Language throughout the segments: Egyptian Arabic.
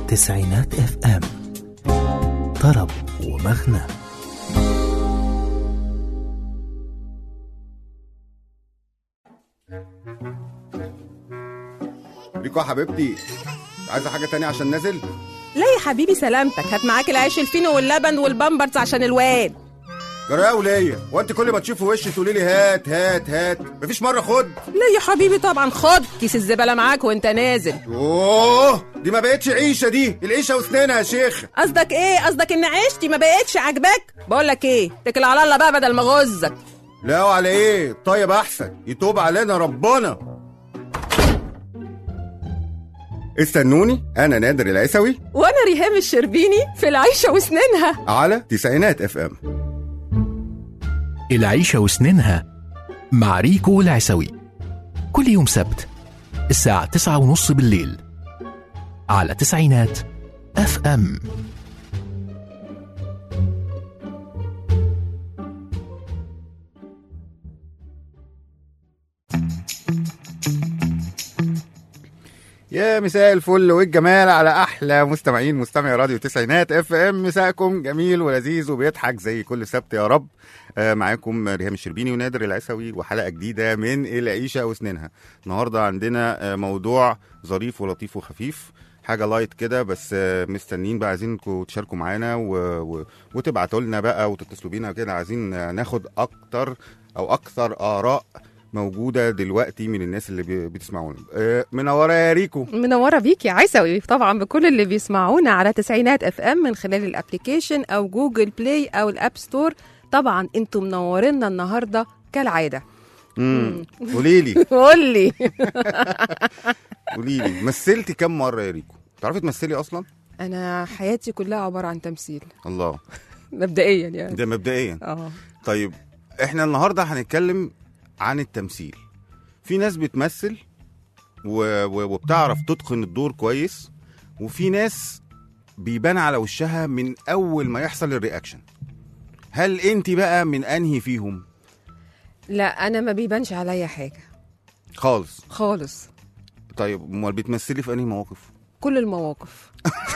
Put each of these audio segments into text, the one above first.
تسعينات اف ام طرب ومغنى ريكو يا حبيبتي عايزه حاجه تانية عشان نازل لا يا حبيبي سلامتك هات معاك العيش الفينو واللبن والبامبرز عشان الواد جرايه وليا وانت كل ما تشوفي وشي تقولي لي هات هات هات مفيش مره خد لا يا حبيبي طبعا خد كيس الزبالة معاك وانت نازل اوه دي ما بقتش عيشه دي العيشه وسنانها يا شيخ قصدك ايه قصدك ان عيشتي ما بقتش عاجباك بقول لك ايه اتكل على الله بقى بدل ما غزك لا وعلى ايه طيب احسن يتوب علينا ربنا استنوني انا نادر العيسوي وانا ريهام الشربيني في العيشة وسنينها على تسعينات اف ام العيشة وسنينها مع ريكو العسوي كل يوم سبت الساعة تسعة ونص بالليل على تسعينات اف ام يا مساء الفل والجمال على احلى مستمعين مستمعي راديو تسعينات اف ام مساءكم جميل ولذيذ وبيضحك زي كل سبت يا رب آه، معاكم ريهام الشربيني ونادر العسوي وحلقه جديده من العيشه وسنينها النهارده عندنا آه، موضوع ظريف ولطيف وخفيف حاجه لايت كده بس آه، مستنيين بقى عايزينكم تشاركوا معانا و... و... وتبعتوا لنا بقى وتتصلوا بينا كده عايزين آه، ناخد اكتر او اكثر اراء موجوده دلوقتي من الناس اللي بي- بتسمعونا آه، منوره يا ريكو منورة بيك يا عيسوي طبعا بكل اللي بيسمعونا على تسعينات اف ام من خلال الابليكيشن او جوجل بلاي او الاب ستور طبعا انتم منورينا النهارده كالعاده امم قولي لي قول لي قولي لي مثلتي كم مره يا ريكو تعرفي تمثلي اصلا انا حياتي كلها عباره عن تمثيل الله مبدئيا يعني ده مبدئيا اه طيب احنا النهارده هنتكلم عن التمثيل في ناس بتمثل و... و... وبتعرف تتقن الدور كويس وفي ناس بيبان على وشها من اول ما يحصل الرياكشن هل انت بقى من انهي فيهم لا انا ما بيبانش عليا حاجه خالص خالص طيب امال بتمثلي في انهي مواقف كل المواقف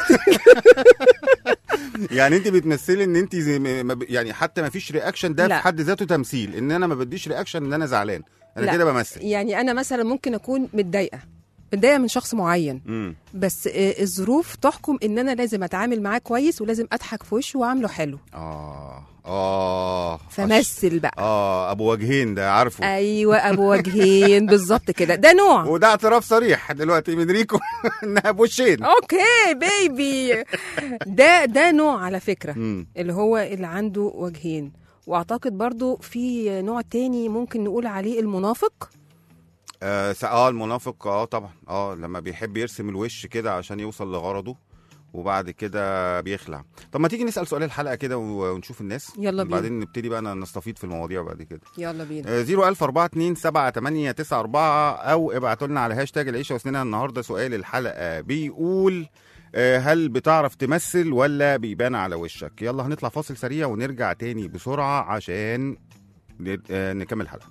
يعني انت بتمثلي ان انت زي ما ما ب- يعني حتى ما فيش رياكشن ده لا. في حد ذاته تمثيل ان انا ما بديش رياكشن ان انا زعلان انا لا. كده بمثل يعني انا مثلا ممكن اكون متضايقه متضايقه من شخص معين امم بس آه، الظروف تحكم ان انا لازم اتعامل معاه كويس ولازم اضحك في وشه واعامله حلو اه اه فمثل بقى اه ابو وجهين ده عارفه ايوه ابو وجهين بالظبط كده ده نوع وده اعتراف صريح دلوقتي من ريكو انها بوشين اوكي بيبي ده ده نوع على فكره مم. اللي هو اللي عنده وجهين واعتقد برضو في نوع تاني ممكن نقول عليه المنافق آه, س- اه المنافق اه طبعا اه لما بيحب يرسم الوش كده عشان يوصل لغرضه وبعد كده بيخلع طب ما تيجي نسال سؤال الحلقه كده و- ونشوف الناس يلا بينا. بعدين نبتدي بقى نستفيض في المواضيع بعد كده يلا بينا آه، 010427894 او ابعتوا لنا على هاشتاج العيشه وسنينها النهارده سؤال الحلقه بيقول آه، هل بتعرف تمثل ولا بيبان على وشك يلا هنطلع فاصل سريع ونرجع تاني بسرعه عشان ن- آه، نكمل الحلقه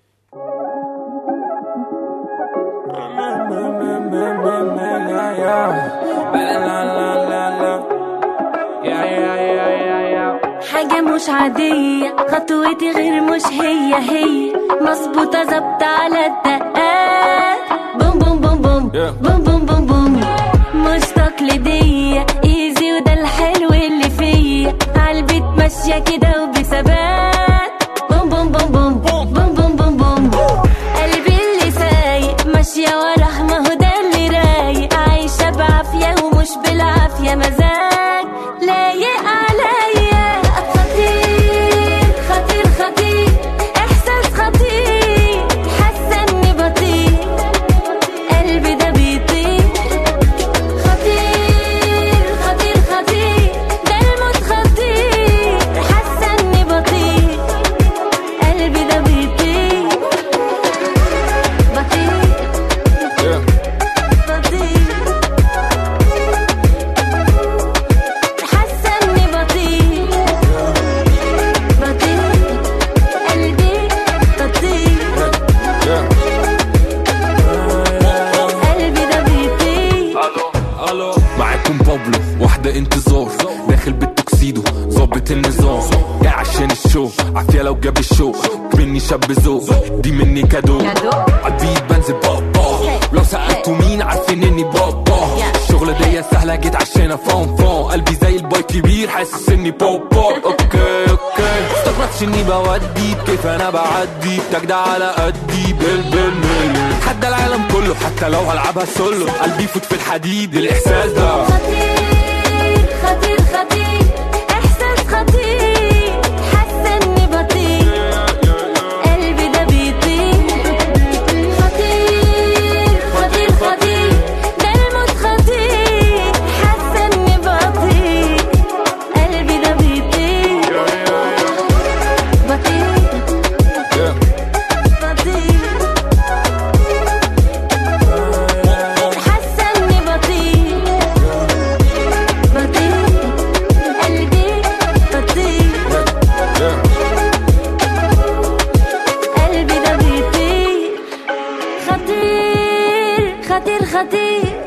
حاجة مش عادية خطوتي غير مش هي هي مظبوطة ظابطة على الدقات بوم بوم بوم بوم بوم بوم بوم بوم مش تقليدية ايزي وده الحلو اللي فيا عالبيت ماشية كده وبثبات بوم بوم بوم بوم بوم بوم بوم بوم قلبي اللي سايق ماشية وراه ما هو ده اللي رايق عايشة بعافية ومش بالعافية مزاج لايق عليا خطير خطير خطير احساس خطير حاسة اني بطير قلبي ده بيطير خطير خطير خطير ده الموت خطير حاسة معاكم بابلو واحدة انتظار داخل بالتوكسيدو ظابط النظام جاي عشان الشو عافية لو جاب الشو مني شاب ذوق دي مني كادو كادو؟ عالبيت بنزل بابا لو سألتوا مين عارفين اني بابا الشغلة دي سهلة جيت عشان فون فون قلبي زي الباي كبير حاسس اني بابا اوكي اوكي استغربتش اني بودي بكيف انا بعدي بتجدع على قدي بال بال ملي حتى العالم كله حتى لو هلعبها سولو قلبي يفوت في الحديد الاحساس ده خطير خطير خطير احساس خطير حاسه اني بطير قلبي ده بيطير خطير خطير خطير ده الموت خطير حاسه اني بطير قلبي ده بيطير بطير بطير حاسه اني بطير بطير قلبي بطير قلبي ده بيطير خطير خطير خطير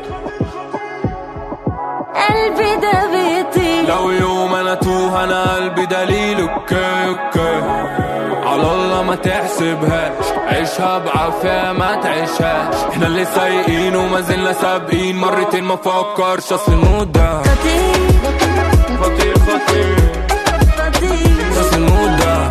قلبي ده بيطير لو يوم انا توه انا قلبي دليل اوكي اوكي على الله ما تحسبهاش عيشها بعافية ما تعيشهاش احنا اللي سايقين وما زلنا سابقين مرتين ما فكرش اصل المود ده خطير خطير خطير خطير اصل المود ده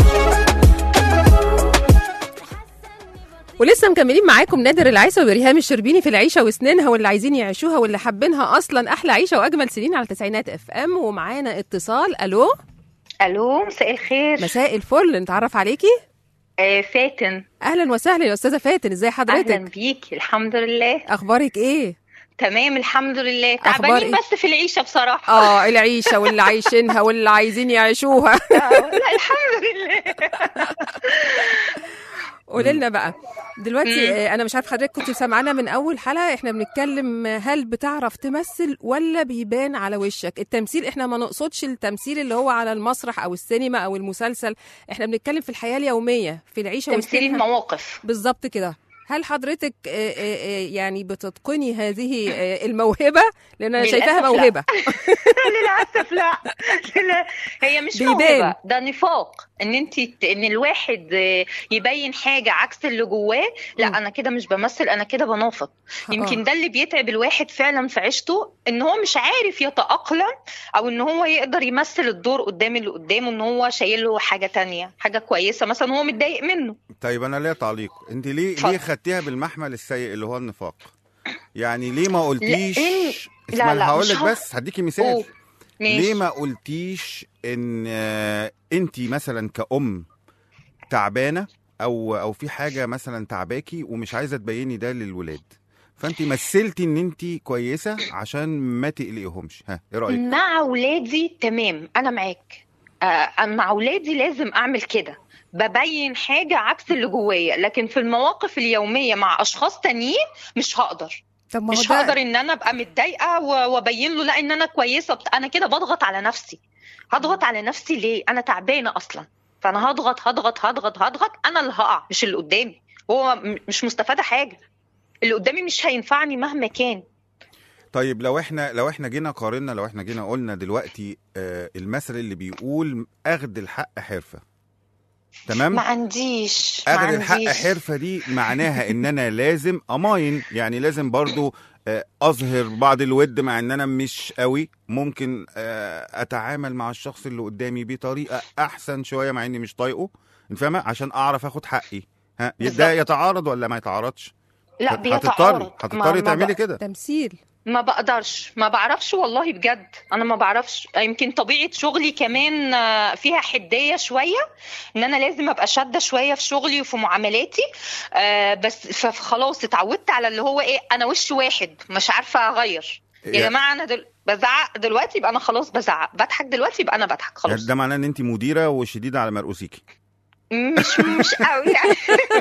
ولسه مكملين معاكم نادر العيسى وريهام الشربيني في العيشه وسنينها واللي عايزين يعيشوها واللي حابينها اصلا احلى عيشه واجمل سنين على تسعينات اف ام ومعانا اتصال الو الو مساء الخير مساء الفل نتعرف عليكي آه فاتن اهلا وسهلا يا استاذه فاتن ازي اهلا حضرتك بيكي الحمد لله اخبارك ايه تمام الحمد لله أخبار تعبانين إيه؟ بس في العيشه بصراحه اه العيشه واللي عايشينها واللي عايزين يعيشوها آه، لا الحمد لله قولي لنا بقى دلوقتي مم. آه، انا مش عارف حضرتك كنت سامعانا من اول حلقه احنا بنتكلم آه، هل بتعرف تمثل ولا بيبان على وشك التمثيل احنا ما نقصدش التمثيل اللي هو على المسرح او السينما او المسلسل احنا بنتكلم في الحياه اليوميه في العيشه تمثيل وسنينها. المواقف بالظبط كده هل حضرتك آه، آه، آه، يعني بتتقني هذه آه، الموهبه لان انا شايفاها للأسف لا. موهبه للاسف لا لا هي مش بيبان. موهبه ده نفاق ان انت ان الواحد آه، يبين حاجه عكس اللي جواه لا مم. انا كده مش بمثل انا كده بنافق يمكن ده اللي بيتعب الواحد فعلا في عيشته ان هو مش عارف يتأقلم او ان هو يقدر يمثل الدور قدام اللي قدامه ان هو شايل له حاجه تانية حاجه كويسه مثلا هو متضايق منه طيب انا ليا تعليق انت ليه اتفضل. ليه خدتيها بالمحمل السيء اللي هو النفاق يعني ليه ما قلتيش لأن- لا، اسمع لا، هقول مش لك هو- بس هديكي مثال أوه. ماشي. ليه ما قلتيش ان انت مثلا كأم تعبانه او او في حاجه مثلا تعباكي ومش عايزه تبيني ده للولاد فانت مثلتي ان انت كويسه عشان ما تقلقيهمش ها ايه رايك مع ولادي تمام انا معاك آه مع ولادي لازم اعمل كده ببين حاجه عكس اللي جوايا لكن في المواقف اليوميه مع اشخاص تانيين مش هقدر طب ما هو مش ده- هقدر ان انا ابقى متضايقه و- وابين له لا ان انا كويسه بت- انا كده بضغط على نفسي هضغط على نفسي ليه انا تعبانه اصلا فانا هضغط هضغط هضغط هضغط انا اللي هقع مش اللي قدامي هو م- مش مستفاده حاجه اللي قدامي مش هينفعني مهما كان طيب لو احنا لو احنا جينا قارنا لو احنا جينا قلنا دلوقتي آه المثل اللي بيقول اخد الحق حرفه تمام ما عنديش ما اخد الحق عنديش. حرفه دي معناها ان انا لازم اماين يعني لازم برضو آه، اظهر بعض الود مع ان انا مش قوي ممكن آه، اتعامل مع الشخص اللي قدامي بطريقه احسن شويه مع اني مش طايقه انت فاهمه عشان اعرف اخد حقي ها ده بالظبط. يتعارض ولا ما يتعارضش لا هت- بيتعارض هتضطري ما- هتضطري ما تعملي بق- كده تمثيل ما بقدرش ما بعرفش والله بجد انا ما بعرفش يمكن طبيعه شغلي كمان آه، فيها حديه شويه ان انا لازم ابقى شاده شويه في شغلي وفي معاملاتي آه، بس ف- فخلاص اتعودت على اللي هو ايه انا وش واحد مش عارفه اغير يا يا- جماعه انا دل... بزعق دلوقتي يبقى انا خلاص بزعق بضحك دلوقتي يبقى انا بضحك يعني خلاص ده معناه ان انت مديره وشديده على مرؤوسيكي مش مش قوي يعني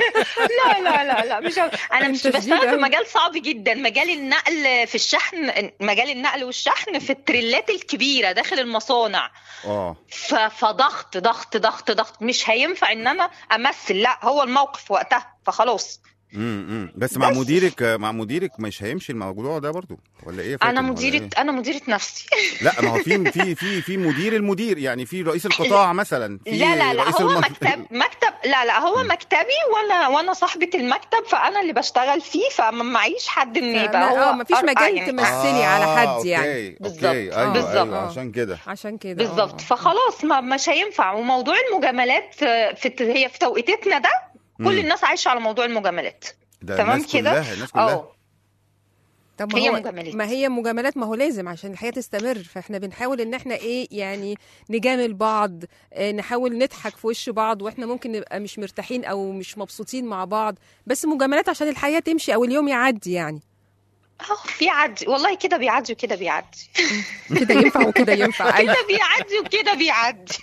لا لا لا لا مش قوي انا مش أنت بس شديد انا في أوي. مجال صعب جدا مجال النقل في الشحن مجال النقل والشحن في التريلات الكبيره داخل المصانع اه ف- فضغط ضغط ضغط ضغط مش هينفع ان انا امثل لا هو الموقف وقتها فخلاص امم بس مع بس. مديرك مع مديرك مش هيمشي الموضوع ده برضو ولا ايه يا فاتن انا ولا مديره إيه؟ انا مديره نفسي لا ما هو في في في في مدير المدير يعني في رئيس القطاع مثلا في لا لا لا رئيس هو الم- مكتب مكتب لا لا هو مكتبي وانا وانا صاحبه المكتب فانا اللي بشتغل فيه فما معيش حد ان يبقى ما- هو اه مفيش أر- مجال يعني تمثلي على آه، حد يعني اوكي بالظبط. اوكي ايوه بالظبط. ايوه آه. عشان كده عشان كده بالظبط آه. فخلاص ما مش هينفع وموضوع المجاملات آه، في هي في توقيتنا ده كل مم. الناس عايشه على موضوع المجاملات ده تمام الناس كده؟ كلها الناس كلها اه طب ما هي هو مجاملات. ما هي مجاملات ما هو لازم عشان الحياه تستمر فاحنا بنحاول ان احنا ايه يعني نجامل بعض آه، نحاول نضحك في وش بعض واحنا ممكن نبقى مش مرتاحين او مش مبسوطين مع بعض بس مجاملات عشان الحياه تمشي او اليوم يعدي يعني اه بيعدي والله كده بيعدي وكده بيعدي كده ينفع وكده ينفع أيوة. كده بيعدي وكده بيعدي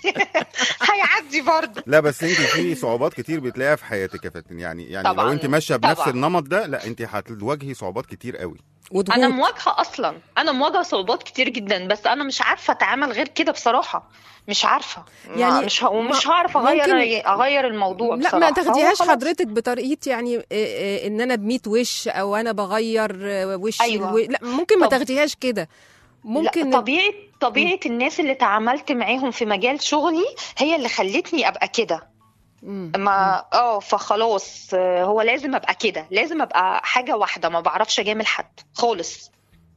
هيعدي برضه لا بس انت في صعوبات كتير بتلاقيها في حياتك يا فاتن يعني يعني طبعاً، لو انت ماشيه بنفس طبعاً. النمط ده لا انت هتواجهي صعوبات كتير قوي وضغوط انا مواجهه اصلا انا مواجهه صعوبات كتير جدا بس انا مش عارفه اتعامل غير كده بصراحه مش عارفه يعني يعني مش ه... ومش هعرف اغير ممكن- اغير الموضوع لا بصراحه ما تاخديهاش فهو خلاص. حضرتك بطريقه يعني آه، آه، ان انا بميت وش او انا بغير آه، وشي أيوة. الو... لا ممكن ما طب- تاخديهاش كده ممكن لا طبيعه طبيعه الناس اللي تعاملت معاهم في مجال شغلي هي اللي خلتني ابقى كده مم. ما اه فخلاص آه، هو لازم ابقى كده لازم ابقى حاجه واحده ما بعرفش اجامل حد خالص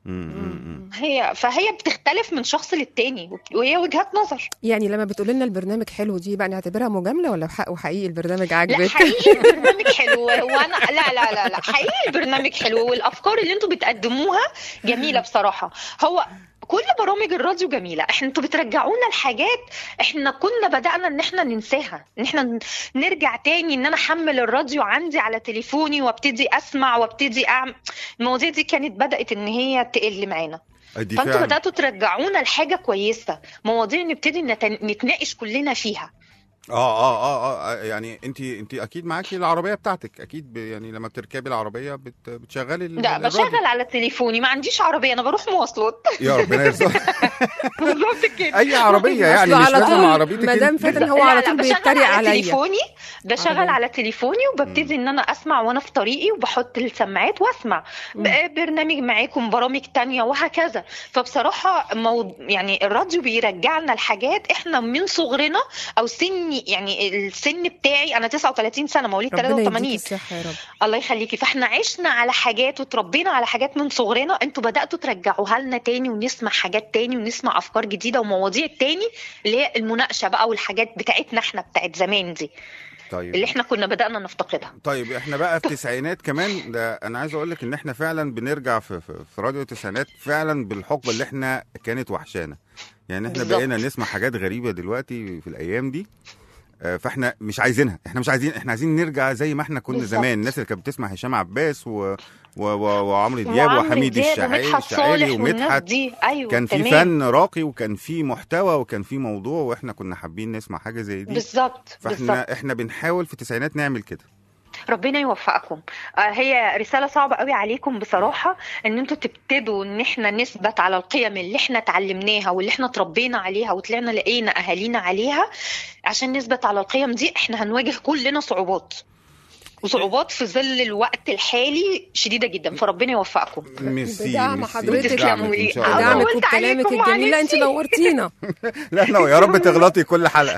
امم هي فهي بتختلف من شخص للتاني وهي وجهات نظر يعني لما بتقول لنا البرنامج حلو دي بقى نعتبرها مجامله ولا حق وحقيقي البرنامج لا عاجبك حقيقي البرنامج حلو وانا لا لا لا لا حقيقي البرنامج حلو والافكار اللي انتوا بتقدموها جميله بصراحه هو كل برامج الراديو جميله احنا انتوا بترجعونا لحاجات احنا كنا بدانا ان احنا ننساها ان احنا ن- نرجع تاني ان انا احمل الراديو عندي على تليفوني وابتدي اسمع وابتدي اعمل المواضيع دي كانت بدات ان هي تقل معانا دي فانتوا فعلا بداتوا ترجعونا لحاجه كويسه مواضيع نبتدي نت- نتناقش كلنا فيها اه اه اه اه يعني انت انت اكيد معاكي العربيه بتاعتك اكيد ب يعني لما بتركبي العربيه بت بتشغلي ال- لا الراديو. بشغل على تليفوني ما عنديش عربيه انا بروح مواصلات يا ربنا يرزقك بالظبط كده اي عربيه يعني أصله مش على لازم طول عربيتك مدام انت. فاتن هو لا، على لا، طول بشغل بيتريق على عليا تليفوني بشغل عربية. على تليفوني وببتدي ان انا اسمع وانا في طريقي وبحط السماعات واسمع ب- برنامج معاكم برامج تانية وهكذا فبصراحة مو... يعني الراديو بيرجعنا لحاجات احنا من صغرنا او سني يعني السن بتاعي انا 39 سنة مواليد ربنا يديك 83 الصحه يا رب الله يخليكي فاحنا عشنا على حاجات وتربينا على حاجات من صغرنا انتوا بداتوا ترجعوها لنا تاني ونسمع حاجات تاني ونسمع افكار جديده ومواضيع تاني اللي هي المناقشه بقى والحاجات بتاعتنا احنا بتاعت زمان دي طيب اللي احنا كنا بدانا نفتقدها طيب احنا بقى في التسعينات كمان ده انا عايز اقول لك ان احنا فعلا بنرجع في, في, في راديو التسعينات فعلا بالحقبه اللي احنا كانت وحشانا يعني احنا بالظبط. بقينا نسمع حاجات غريبه دلوقتي في الايام دي آه، فاحنا مش عايزينها احنا مش عايزين احنا عايزين نرجع زي ما احنا كنا بالظبط. زمان الناس اللي كانت بتسمع هشام عباس و... و... و... وعمرو دياب وعمرو وحميد دياب الشاعري ومدحت الشاعري صالح والناس ومدحت دي ايوه كان في تمام. فن راقي وكان في محتوى وكان في موضوع واحنا كنا حابين نسمع حاجه زي دي بالظبط بالظبط فاحنا احنا بنحاول في التسعينات نعمل كده ربنا يوفقكم آه، هي رسالة صعبة قوي عليكم بصراحة ان انتوا تبتدوا ان احنا نثبت على القيم اللي احنا اتعلمناها واللي احنا اتربينا عليها وطلعنا لقينا اهالينا عليها عشان نثبت على القيم دي احنا هنواجه كلنا صعوبات وصعوبات في ظل الوقت الحالي شديدة جدا فربنا يوفقكم ميرسي بدعم ميرسي. حضرتك بدعمك ان شاء أنا الله بدعمك قلت وبكلامك عليكم الجميل لا انت معلش. نورتينا لا لا يا رب تغلطي كل حلقه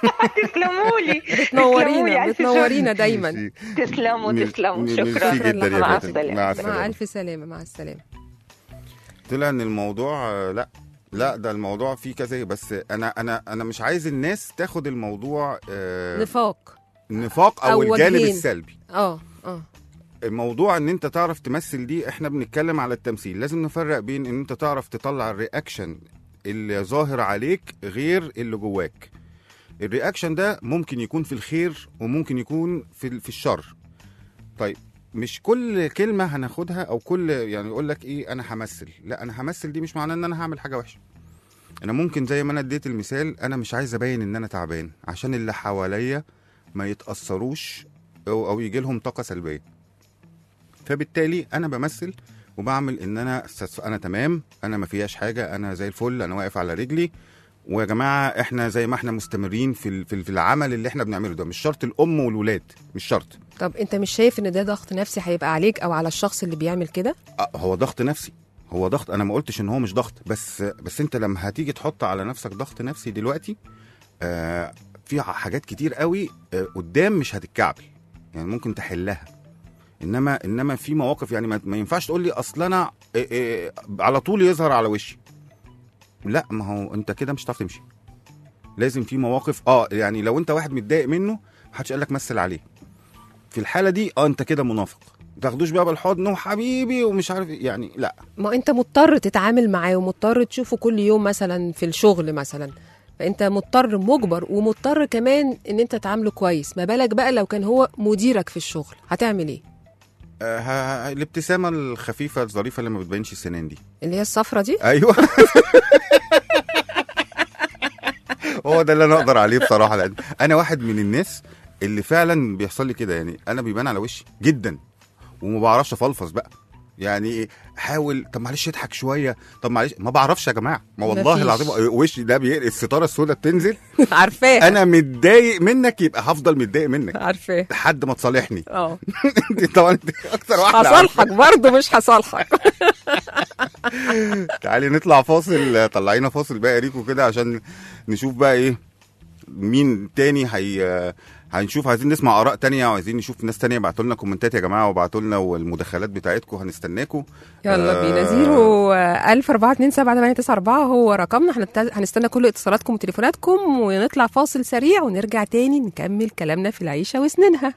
تسلموا لي بتنورينا بتنورينا دايما ميرسي. تسلموا مير- تسلموا ميرسي شكرا جدا يا مع فاتن. السلامة مع مع السلامه الف سلامه مع السلامه طلع ان الموضوع آه، لا لا ده الموضوع فيه كذا بس انا انا انا مش عايز الناس تاخد الموضوع آه، نفاق نفاق او, أو الجانب وجهين. السلبي اه اه الموضوع ان انت تعرف تمثل دي احنا بنتكلم على التمثيل لازم نفرق بين ان انت تعرف تطلع الرياكشن اللي ظاهر عليك غير اللي جواك الرياكشن ده ممكن يكون في الخير وممكن يكون في ال- في الشر طيب مش كل كلمه هناخدها او كل يعني يقول لك ايه انا همثل لا انا همثل دي مش معناه ان انا هعمل حاجه وحشه انا ممكن زي ما انا اديت المثال انا مش عايز ابين ان انا تعبان عشان اللي حواليا ما يتاثروش او, أو يجي لهم طاقه سلبيه فبالتالي انا بمثل وبعمل ان انا انا تمام انا ما فيهاش حاجه انا زي الفل انا واقف على رجلي ويا جماعه احنا زي ما احنا مستمرين في ال- في ال- في العمل اللي احنا بنعمله ده مش شرط الام والولاد مش شرط طب انت مش شايف ان ده ضغط نفسي هيبقى عليك او على الشخص اللي بيعمل كده آه، هو ضغط نفسي هو ضغط انا ما قلتش ان هو مش ضغط بس بس انت لما هتيجي تحط على نفسك ضغط نفسي دلوقتي آه في حاجات كتير قوي آه قدام مش هتتكعبل يعني ممكن تحلها انما انما في مواقف يعني ما, ما ينفعش تقول لي اصل انا آه آه على طول يظهر على وشي لا ما هو انت كده مش هتعرف تمشي لازم في مواقف اه يعني لو انت واحد متضايق منه محدش قال لك مثل عليه في الحاله دي اه انت كده منافق ما تاخدوش بقى بالحضن وحبيبي ومش عارف إيه، يعني لا ما انت مضطر تتعامل معاه ومضطر تشوفه كل يوم مثلا في الشغل مثلا فانت مضطر مجبر ومضطر كمان ان انت تعامله كويس ما بالك بقى لو كان هو مديرك في الشغل هتعمل ايه آه ه- ه- الابتسامه الخفيفه الظريفه اللي ما بتبينش السنان دي اللي هي الصفرة دي ايوه هو ده اللي انا اقدر عليه بصراحه لان انا واحد من الناس اللي فعلا بيحصل لي كده يعني انا بيبان على وشي جدا وما بعرفش افلفظ بقى يعني حاول طب معلش اضحك شويه طب معلش ما بعرفش يا جماعه ما والله مفيش. العظيم وشي ده بيقل الستاره السوداء بتنزل عارفاه انا متضايق منك يبقى هفضل متضايق منك عارفاه لحد ما تصالحني اه دي طبعا انت اكتر واحده عارفة. هصالحك برضه مش هصالحك تعالي نطلع فاصل طلعينا فاصل بقى يا ريكو كده عشان نشوف بقى ايه مين تاني هي هنشوف عايزين نسمع اراء تانية وعايزين نشوف ناس تانية ابعتوا لنا كومنتات يا جماعه وابعتوا لنا والمداخلات بتاعتكم هنستناكم يلا آه. بينا زيرو ألف أربعة اتنين سبعة تمانية تسعة أربعة هو رقمنا هنت- هنستنى كل اتصالاتكم وتليفوناتكم ونطلع فاصل سريع ونرجع تاني نكمل كلامنا في العيشة وسنينها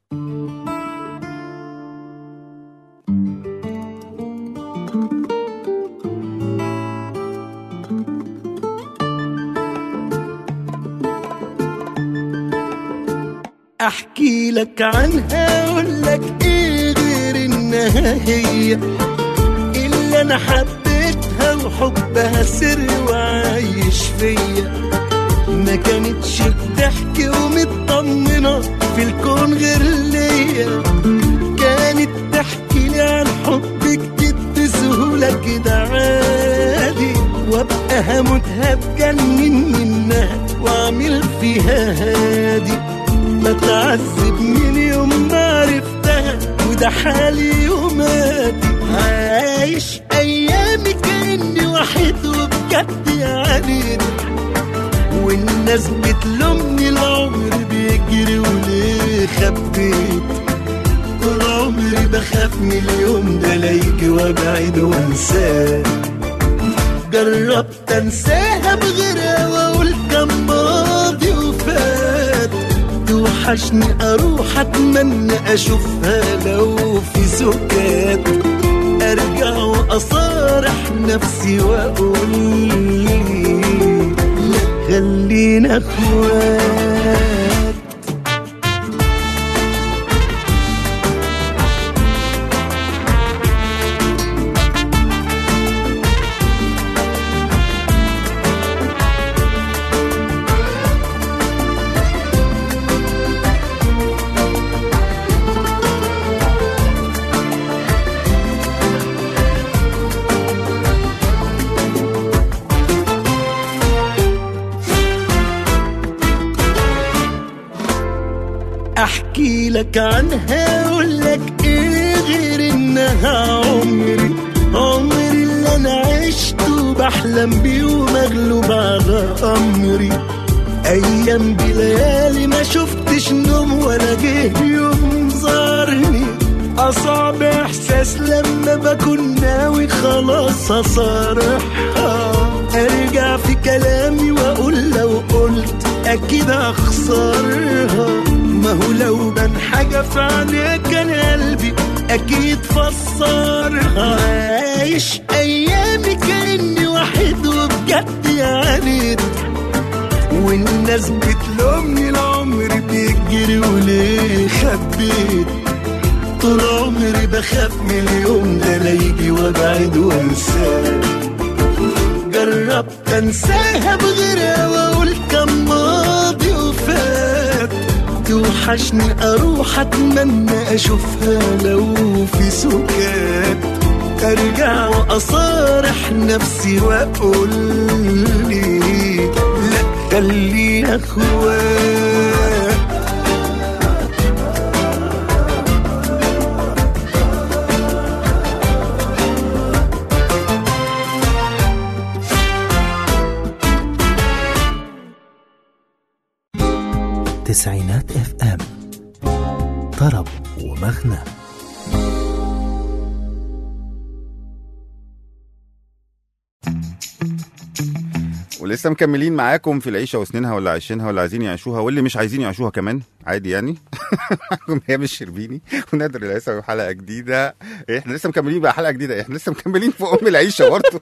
احكي لك عنها اقول لك ايه غير انها هي اللي انا حبيتها وحبها سر وعايش فيا ما كانتش بتحكي ومطمنة في الكون غير ليا كانت تحكي لي عن حب جديد بسهولة كده عادي وابقى هموتها بجنن منها واعمل فيها هادي بتعذب من يوم ما عرفتها وده حالي يوماتي عايش ايامي كاني وحيد وبجد يعني والناس بتلومني العمر بيجري وليه خبيت طول عمري بخاف من اليوم ده لا يجي وابعد وانساه جربت انساها بغيرها واقول كان ماضي وفات توحشني اروح اتمنى اشوفها لو في سكات ارجع واصارح نفسي واقول لا خلينا اخوات احكي لك عنها اقول لك ايه غير انها عمري عمري اللي انا عشته بحلم بيه ومغلوب على امري ايام بليالي ما شفتش نوم ولا جه يوم زارني اصعب احساس لما بكون ناوي خلاص اصارحها ارجع في كلامي واقول لو قلت اكيد اخسرها ما هو لو بان حاجه في عينيك كان قلبي اكيد فسرها عايش ايامي كاني وحيد وبجد يعني والناس بتلومني العمر بيجري وليه خبيت طول عمري بخاف من اليوم ده لا يجي وابعد وانساه جربت انساها بغيرها واقول كان ماضي وفات توحشني اروح اتمنى اشوفها لو في سكات ارجع واصارح نفسي واقول لي خلينا اخوات تسعينات اف ام طرب ومغنى ولسه مكملين معاكم في العيشه وسنينها واللي عايشينها واللي عايزين يعيشوها واللي مش عايزين يعيشوها كمان عادي يعني معاكم هيام الشربيني ونادر العيسوي حلقه جديده احنا لسه مكملين بقى حلقه جديده احنا لسه مكملين في ام العيشه برضه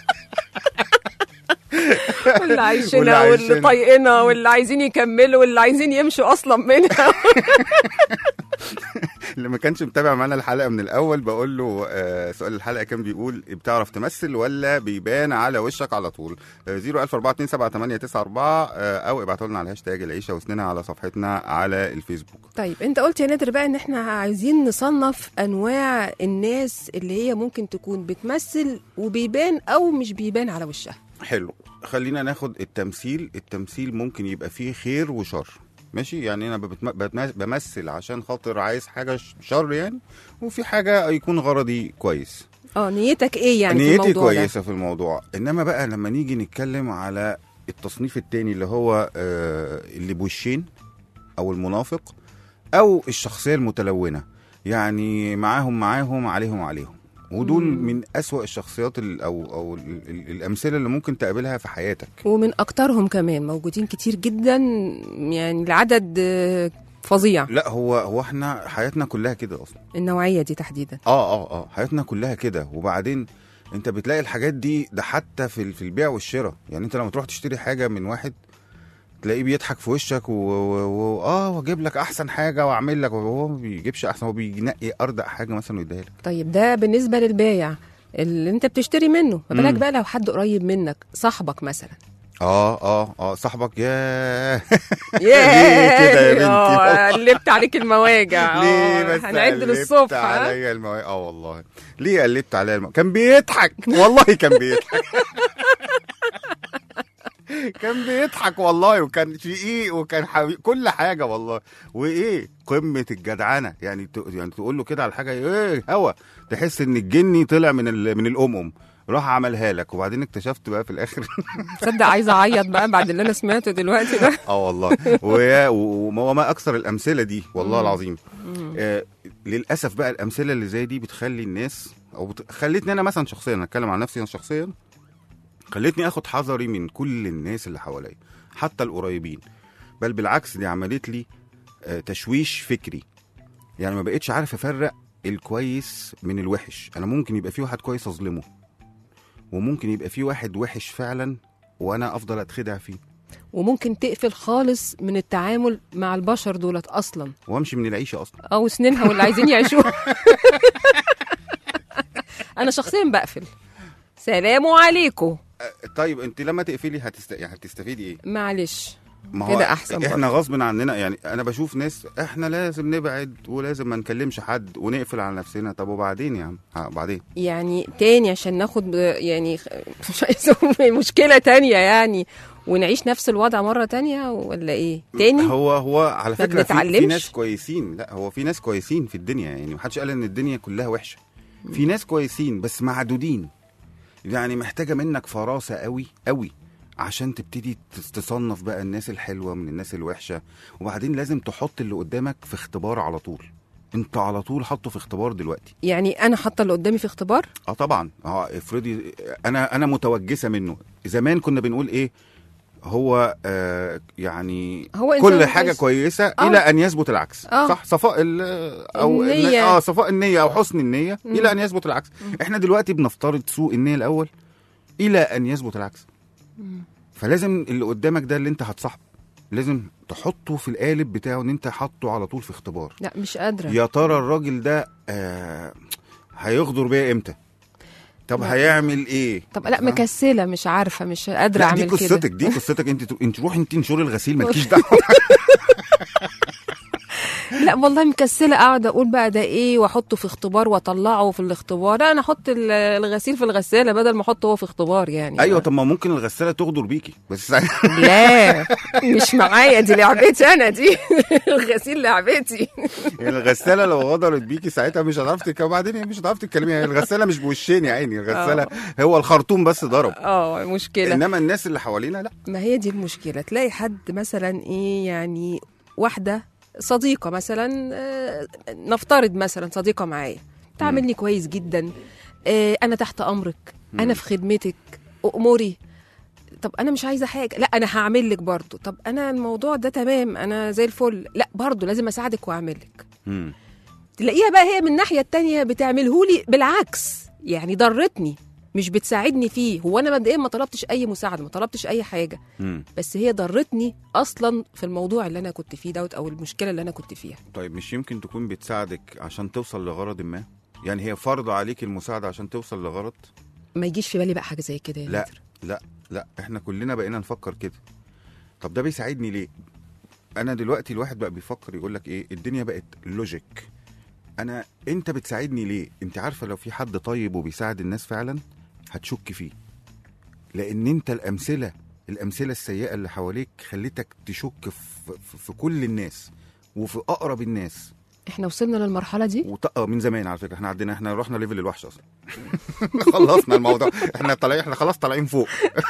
واللي واللي عايشينها عايشينها. واللي طايقينها واللي عايزين يكملوا واللي عايزين يمشوا اصلا منها اللي ما كانش متابع معانا الحلقه من الاول بقول له آه سؤال الحلقه كان بيقول بتعرف تمثل ولا بيبان على وشك على طول آه 014278994 آه او ابعتوا لنا على الهاشتاج العيشه وسنينها على صفحتنا على الفيسبوك طيب انت قلت يا نادر بقى ان احنا عايزين نصنف انواع الناس اللي هي ممكن تكون بتمثل وبيبان او مش بيبان على وشها حلو خلينا ناخد التمثيل التمثيل ممكن يبقى فيه خير وشر ماشي يعني انا بتم- بتم- بمثل عشان خاطر عايز حاجه ش- شر يعني وفي حاجه يكون غرضي كويس اه نيتك ايه يعني في نيتي الموضوع كويسه في الموضوع انما بقى لما نيجي نتكلم على التصنيف التاني اللي هو آه اللي بوشين او المنافق او الشخصيه المتلونه يعني معاهم معاهم عليهم عليهم ودول مم. من أسوأ الشخصيات ال او او ال ال الامثله اللي ممكن تقابلها في حياتك ده ومن اكترهم كمان موجودين كتير جدا يعني العدد آه، فظيع لا هو هو احنا حياتنا كلها كده اصلا النوعيه دي تحديدا اه اه اه حياتنا كلها كده وبعدين انت بتلاقي الحاجات دي ده حتى في ال- في البيع والشراء يعني انت لما تروح تشتري حاجه من واحد تلاقيه بيضحك في وشك و... و... و... اه واجيب لك احسن حاجه واعمل لك وهو ما بيجيبش احسن هو بينقي اردأ حاجه مثلا ويديها لك طيب ده بالنسبه للبايع اللي انت بتشتري منه ما بالك مم. بقى لو حد قريب منك صاحبك مثلا اه اه اه صاحبك ياه ياه كده يا بنتي؟ آه، قلبت عليك المواجع ليه آه، بس هنعد قلبت للصبح ها؟ عليا المو... اه والله ليه قلبت عليا المو... كان بيضحك والله كان بيضحك كان بيضحك والله وكان شقيق وكان حبيب كل حاجه والله وايه قمه الجدعنه يعني ت... يعني تقول له كده على حاجه ايه هوا تحس ان الجني طلع من ال... من الامم راح عملها لك وبعدين اكتشفت بقى في الاخر تصدق عايزه اعيط بقى بعد اللي انا سمعته دلوقتي ده اه والله ويا- و- وما وما اكثر الامثله دي والله العظيم آه للاسف بقى الامثله اللي زي دي بتخلي الناس او بت... خلتني انا مثلا شخصيا أنا اتكلم عن نفسي انا شخصيا خلتني اخد حذري من كل الناس اللي حواليا حتى القريبين بل بالعكس دي عملت لي آه تشويش فكري يعني ما بقتش عارف افرق الكويس من الوحش انا ممكن يبقى في واحد كويس اظلمه وممكن يبقى في واحد وحش فعلا وانا افضل اتخدع فيه وممكن تقفل خالص من التعامل مع البشر دولت اصلا وامشي من العيشه اصلا او سنينها واللي عايزين يعيشوها انا شخصيا بقفل سلام عليكم طيب انت لما تقفلي هتست... يعني هتستفيدي ايه؟ معلش ما هو كده أحسن احنا غصب عننا يعني انا بشوف ناس احنا لازم نبعد ولازم ما نكلمش حد ونقفل على نفسنا طب وبعدين يا عم ها، بعدين يعني تاني عشان ناخد ب- يعني خ- مش عايزة أقول مشكلة تانية يعني ونعيش نفس الوضع مرة تانية ولا ايه تاني هو هو على ما فكره في, في بنتعلمش؟ ناس كويسين لا هو في ناس كويسين في الدنيا يعني محدش قال ان الدنيا كلها وحشه في ناس كويسين بس معدودين يعني محتاجه منك فراسه قوي قوي عشان تبتدي تس- تصنف بقى الناس الحلوه من الناس الوحشه وبعدين لازم تحط اللي قدامك في اختبار على طول انت على طول حاطه في اختبار دلوقتي يعني انا حاطة اللي قدامي في اختبار اه طبعا اه افرضي انا انا متوجسه منه زمان كنا بنقول ايه هو آه يعني هو إنسان كل حاجه كويس. كويسه آه. الى ان يثبت العكس آه. صح صفاء ال او النية. اه صفاء النيه او حسن النيه الى ان يثبت العكس احنا دلوقتي بنفترض سوء النيه الاول الى ان يثبت العكس فلازم اللي قدامك ده اللي انت هتصاحبه لازم تحطه في القالب بتاعه ان انت حاطه على طول في اختبار لا مش قادرة يا ترى الراجل ده آه هيغدر بيا امتى طب لا. هيعمل ايه طب لا مكسلة مش عارفة مش قادرة لا دي اعمل كده قصتك دي قصتك انت انت روحي انت انشري الغسيل مالكيش دعوه لا والله مكسله اقعد اقول بقى ده ايه واحطه في اختبار واطلعه في الاختبار لا انا احط ال- الغسيل في الغساله بدل ما احطه هو في اختبار يعني ايوه طب ما ممكن الغساله تغدر بيكي بس لا مش معايا دي لعبتي انا دي الغسيل لعبتي الغساله لو غدرت بيكي ساعتها مش هتعرفي تتكلمي وبعدين هي مش هتعرفي تتكلمي يعني الغساله مش بوشين يا عيني الغساله هو الخرطوم بس ضرب اه مشكله انما الناس اللي حوالينا لا ما هي دي المشكلة تلاقي حد مثلا ايه يعني واحدة صديقة مثلا آه، نفترض مثلا صديقة معايا تعاملني كويس جدا آه، انا تحت امرك انا في خدمتك اموري طب انا مش عايزه حاجه لا انا هعمل لك برضه طب انا الموضوع ده تمام انا زي الفل لا برضه لازم اساعدك واعمل لك مم. تلاقيها بقى هي من الناحيه التانية بتعملهولي بالعكس يعني ضرتني مش بتساعدني فيه هو انا مبدئيا ما طلبتش اي مساعده ما طلبتش اي حاجه مم. بس هي ضرتني اصلا في الموضوع اللي انا كنت فيه دوت او المشكله اللي انا كنت فيها طيب مش يمكن تكون بتساعدك عشان توصل لغرض ما يعني هي فرض عليك المساعده عشان توصل لغرض ما يجيش في بالي بقى حاجه زي كده يا لا نادر. لا لا احنا كلنا بقينا نفكر كده طب ده بيساعدني ليه انا دلوقتي الواحد بقى بيفكر يقول لك ايه الدنيا بقت لوجيك انا انت بتساعدني ليه انت عارفه لو في حد طيب وبيساعد الناس فعلا هتشك فيه لان انت الامثله الامثله السيئه اللي حواليك خلتك تشك في, في, في كل الناس وفي اقرب الناس احنا وصلنا للمرحله دي وط... آه، من زمان على فكره احنا عدينا احنا رحنا ليفل الوحش اصلا خلصنا الموضوع احنا طالعين احنا خلاص طالعين فوق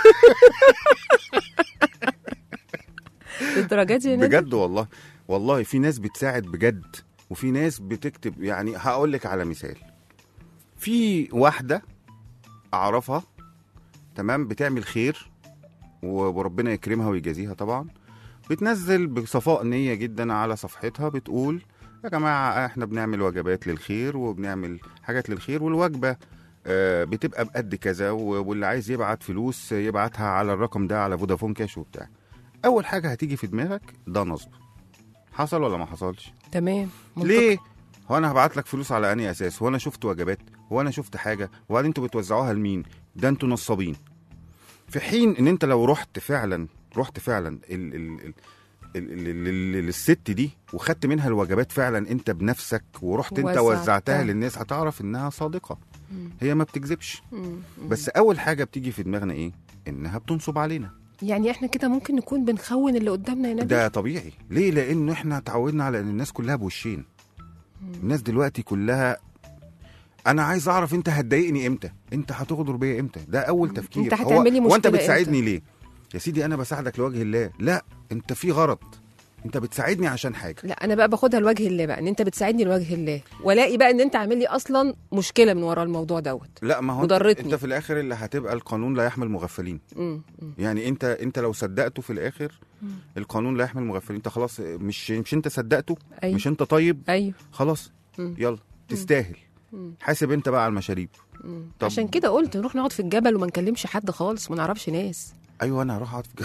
للدرجه دي يا نادر؟ بجد والله والله في ناس بتساعد بجد وفي ناس بتكتب يعني هقول لك على مثال في واحده اعرفها تمام بتعمل خير و- وربنا يكرمها ويجازيها طبعا بتنزل بصفاء نيه جدا على صفحتها بتقول يا جماعه احنا بنعمل وجبات للخير وبنعمل حاجات للخير والوجبه آه، بتبقى بقد كذا و- واللي عايز يبعت فلوس يبعتها على الرقم ده على فودافون كاش وبتاع اول حاجه هتيجي في دماغك ده نصب حصل ولا ما حصلش تمام منطقي. ليه هو انا هبعت لك فلوس على انهي اساس هو انا شفت وجبات هو انا شفت حاجه وبعدين انتوا بتوزعوها لمين ده انتوا نصابين في حين ان انت لو رحت فعلا رحت فعلا ال ال ال ال- ال- ال- ال- للست دي وخدت منها الوجبات فعلا انت بنفسك ورحت انت وزعتها. وزعتها للناس هتعرف انها صادقه هي ما بتكذبش بس اول حاجه بتيجي في دماغنا ايه انها بتنصب علينا يعني احنا كده ممكن نكون بنخون اللي قدامنا يا نادر ده طبيعي ليه لانه احنا اتعودنا على ان الناس كلها بوشين الناس دلوقتي كلها انا عايز اعرف انت هتضايقني امتى انت هتغدر بيا امتى ده اول تفكير أنت هو- هتعمل لي هو انت مشكلة بتساعدني ليه يا سيدي انا بساعدك لوجه الله لا انت في غرض انت بتساعدني عشان حاجه لا انا بقى باخدها لوجه الله بقى ان انت بتساعدني لوجه الله والاقي بقى ان انت عامل لي اصلا مشكله من ورا الموضوع دوت لا ما هو انت, وضرتني. انت في الاخر اللي هتبقى القانون لا يحمل مغفلين مم. مم. يعني انت انت لو صدقته في الاخر القانون لا يحمل مغفلين انت خلاص مش مش انت صدقته أيوة. مش انت طيب ايوه خلاص مم. يلا تستاهل حاسب انت بقى على المشاريب طب عشان كده قلت نروح نقعد في الجبل وما نكلمش حد خالص ما نعرفش ناس ايوه انا هروح اقعد في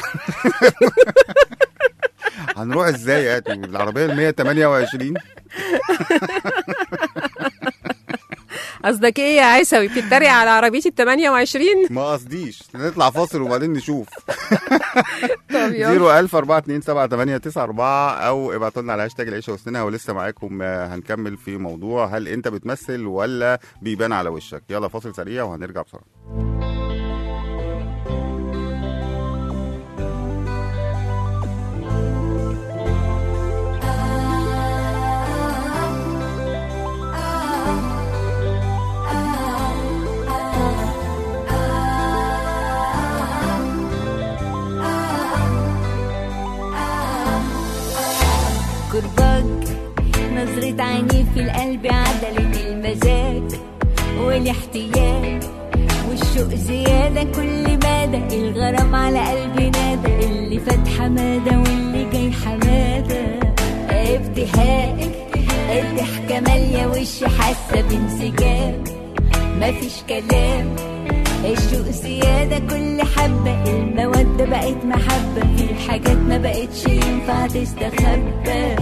هنروح ازاي يعني العربيه ال 128 قصدك ايه يا عيسوي بتتريق على عربيتي ال 28 ما قصديش نطلع فاصل وبعدين نشوف طب يلا 01000 427 او ابعتوا لنا على هاشتاج العيشه وسنينها ولسه معاكم آه، هنكمل في موضوع هل انت بتمثل ولا بيبان على وشك يلا فاصل سريع وهنرجع بسرعه كرباج نظرة عيني في القلب عدلت المزاج والاحتياج والشوق زيادة كل مدى الغرام على قلبي نادى اللي فات حمادة واللي جاي حمادة ابتهاج الضحكة مالية وشي حاسة بانسجام مفيش كلام الشوق زيادة كل حبة المودة بقت محبة في حاجات ما بقتش ينفع تستخبى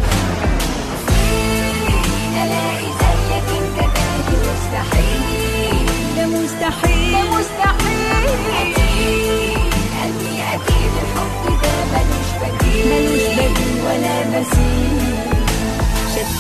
ألاقي زيك انت تاني مستحيل ده مستحيل ده مستحيل أكيد قلبي أكيد الحب ده ملوش بديل ملوش بديل ولا مثيل شاف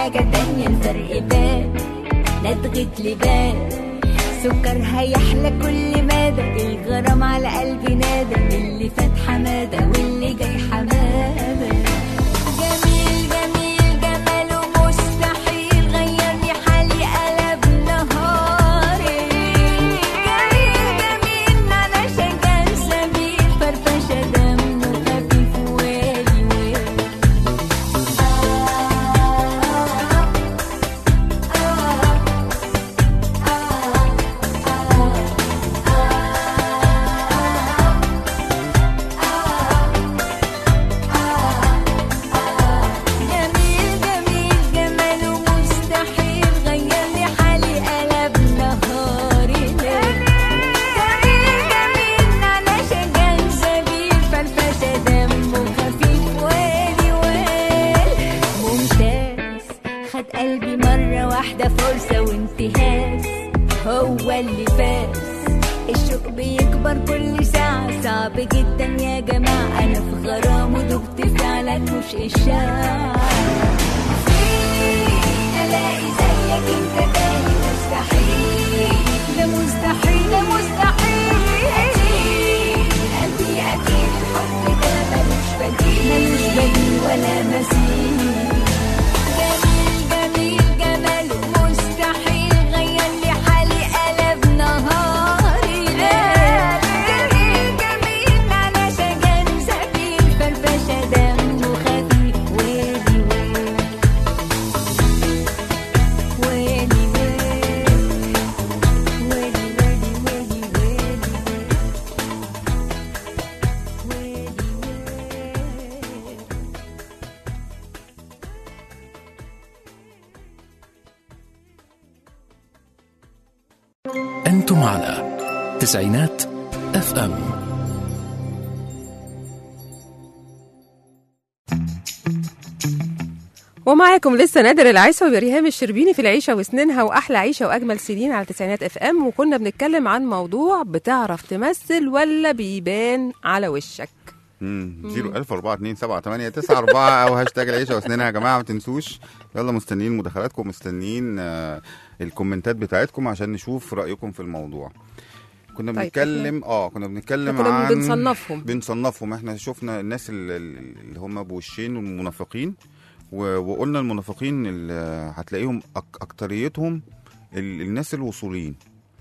حاجة تانية الفرق بان ندغة لبان سكرها يحلى كل مدى الغرام على قلبي نادى اللي فات حمادة واللي جاي حمادة جميل جميل جماله مستحيل غيرني حالي قلب نهاري جميل جميل نعناع شجر سمير فرفشة دمه خفيف وادي وادي جميل جميل جماله مستحيل غيرلي حالي قلب نهاري ليل جميل جميل نعناع شجر سمير فرفشة دمه خفيف ويلي ويل ممتاز خد قلبي مرة واحدة فرصة وانتهاز هو اللي فاز الشوق بيكبر كل ساعة صعب جدا يا جماعة أنا في غرام ودبت فعلا مش إشاعة ألاقي زيك أنت تاني مستحيل ده مستحيل ده مستحيل أكيد قلبي أكيد الحب ده ملوش بديل ملوش بديل ولا مثيل جميل جميل جماله مستحيل غير لي حالي قلب نهاري ليل جميل جميل على شجر سبيل فرفشة دمه خفيف ويلي ويل ويلي ويل ويلي ويلي ويلي ويلي ويلي ويل أنتم على تسعينات اف ام ومعاكم لسه نادر العيسى وريهام الشربيني في العيشه وسنينها واحلى عيشه واجمل سنين على تسعينات اف ام وكنا بنتكلم عن موضوع بتعرف تمثل ولا بيبان على وشك امم 01000 427 789 او هاشتاج العيشه واسنانها يا جماعه ما تنسوش يلا مستنيين مداخلاتكم مستنيين آه الكومنتات بتاعتكم عشان نشوف رايكم في الموضوع كنا طيب، بنتكلم اه كنا بنتكلم كنا عن بنصنفهم. بنصنفهم احنا شفنا الناس ال- ال- اللي هم بوشين والمنافقين و- وقلنا المنافقين اللي هتلاقيهم أك اكتريتهم ال- الناس الوصوليين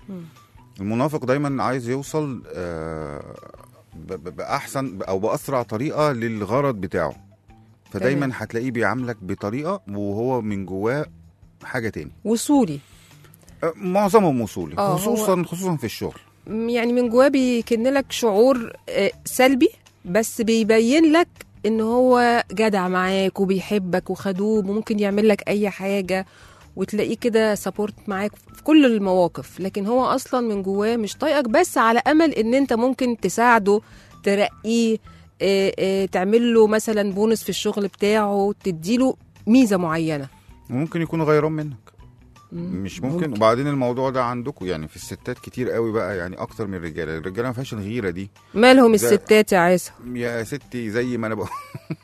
المنافق دايما عايز يوصل آه، ب- ب- باحسن او باسرع طريقه للغرض بتاعه فدايما تمام. هتلاقيه بيعاملك بطريقه وهو من جواه حاجه تاني وصولي آه، معظمهم وصولي آه، هو- خصوصا خصوصا في الشغل م- يعني من جواه بيكن لك شعور آه، سلبي بس بيبين لك ان هو جدع معاك وبيحبك وخدوم وممكن يعمل لك اي حاجه وتلاقيه كده سبورت معاك في كل المواقف لكن هو اصلا من جواه مش طايقك بس على امل ان انت ممكن تساعده ترقيه آه، آه، تعمل له مثلا بونس في الشغل بتاعه تديله ميزه معينه وممكن يكون غيران منك مش ممكن, ممكن. وبعدين الموضوع ده عندكم يعني في الستات كتير قوي بقى يعني اكتر من الرجاله الرجاله ما فيهاش الغيره دي مالهم ده- الستات يا عيسى يا ستي زي ما انا بقول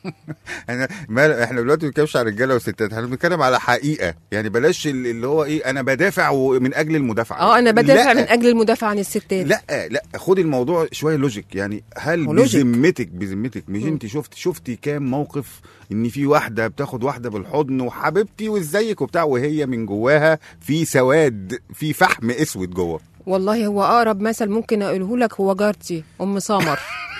انا ما احنا دلوقتي ما بنتكلمش على رجاله وستات احنا بنتكلم على حقيقه يعني بلاش ال- اللي هو ايه انا بدافع من اجل المدافعه اه انا بدافع لا. من اجل المدافع عن الستات لا لا خدي الموضوع شويه لوجيك يعني هل هو لوجيك. بذمتك بذمتك مش انت شفت شفتي كام موقف ان في واحده بتاخد واحده بالحضن وحبيبتي وازيك وبتاع وهي من جواها في سواد في فحم اسود جوه والله هو اقرب مثل ممكن اقوله لك هو جارتي ام سمر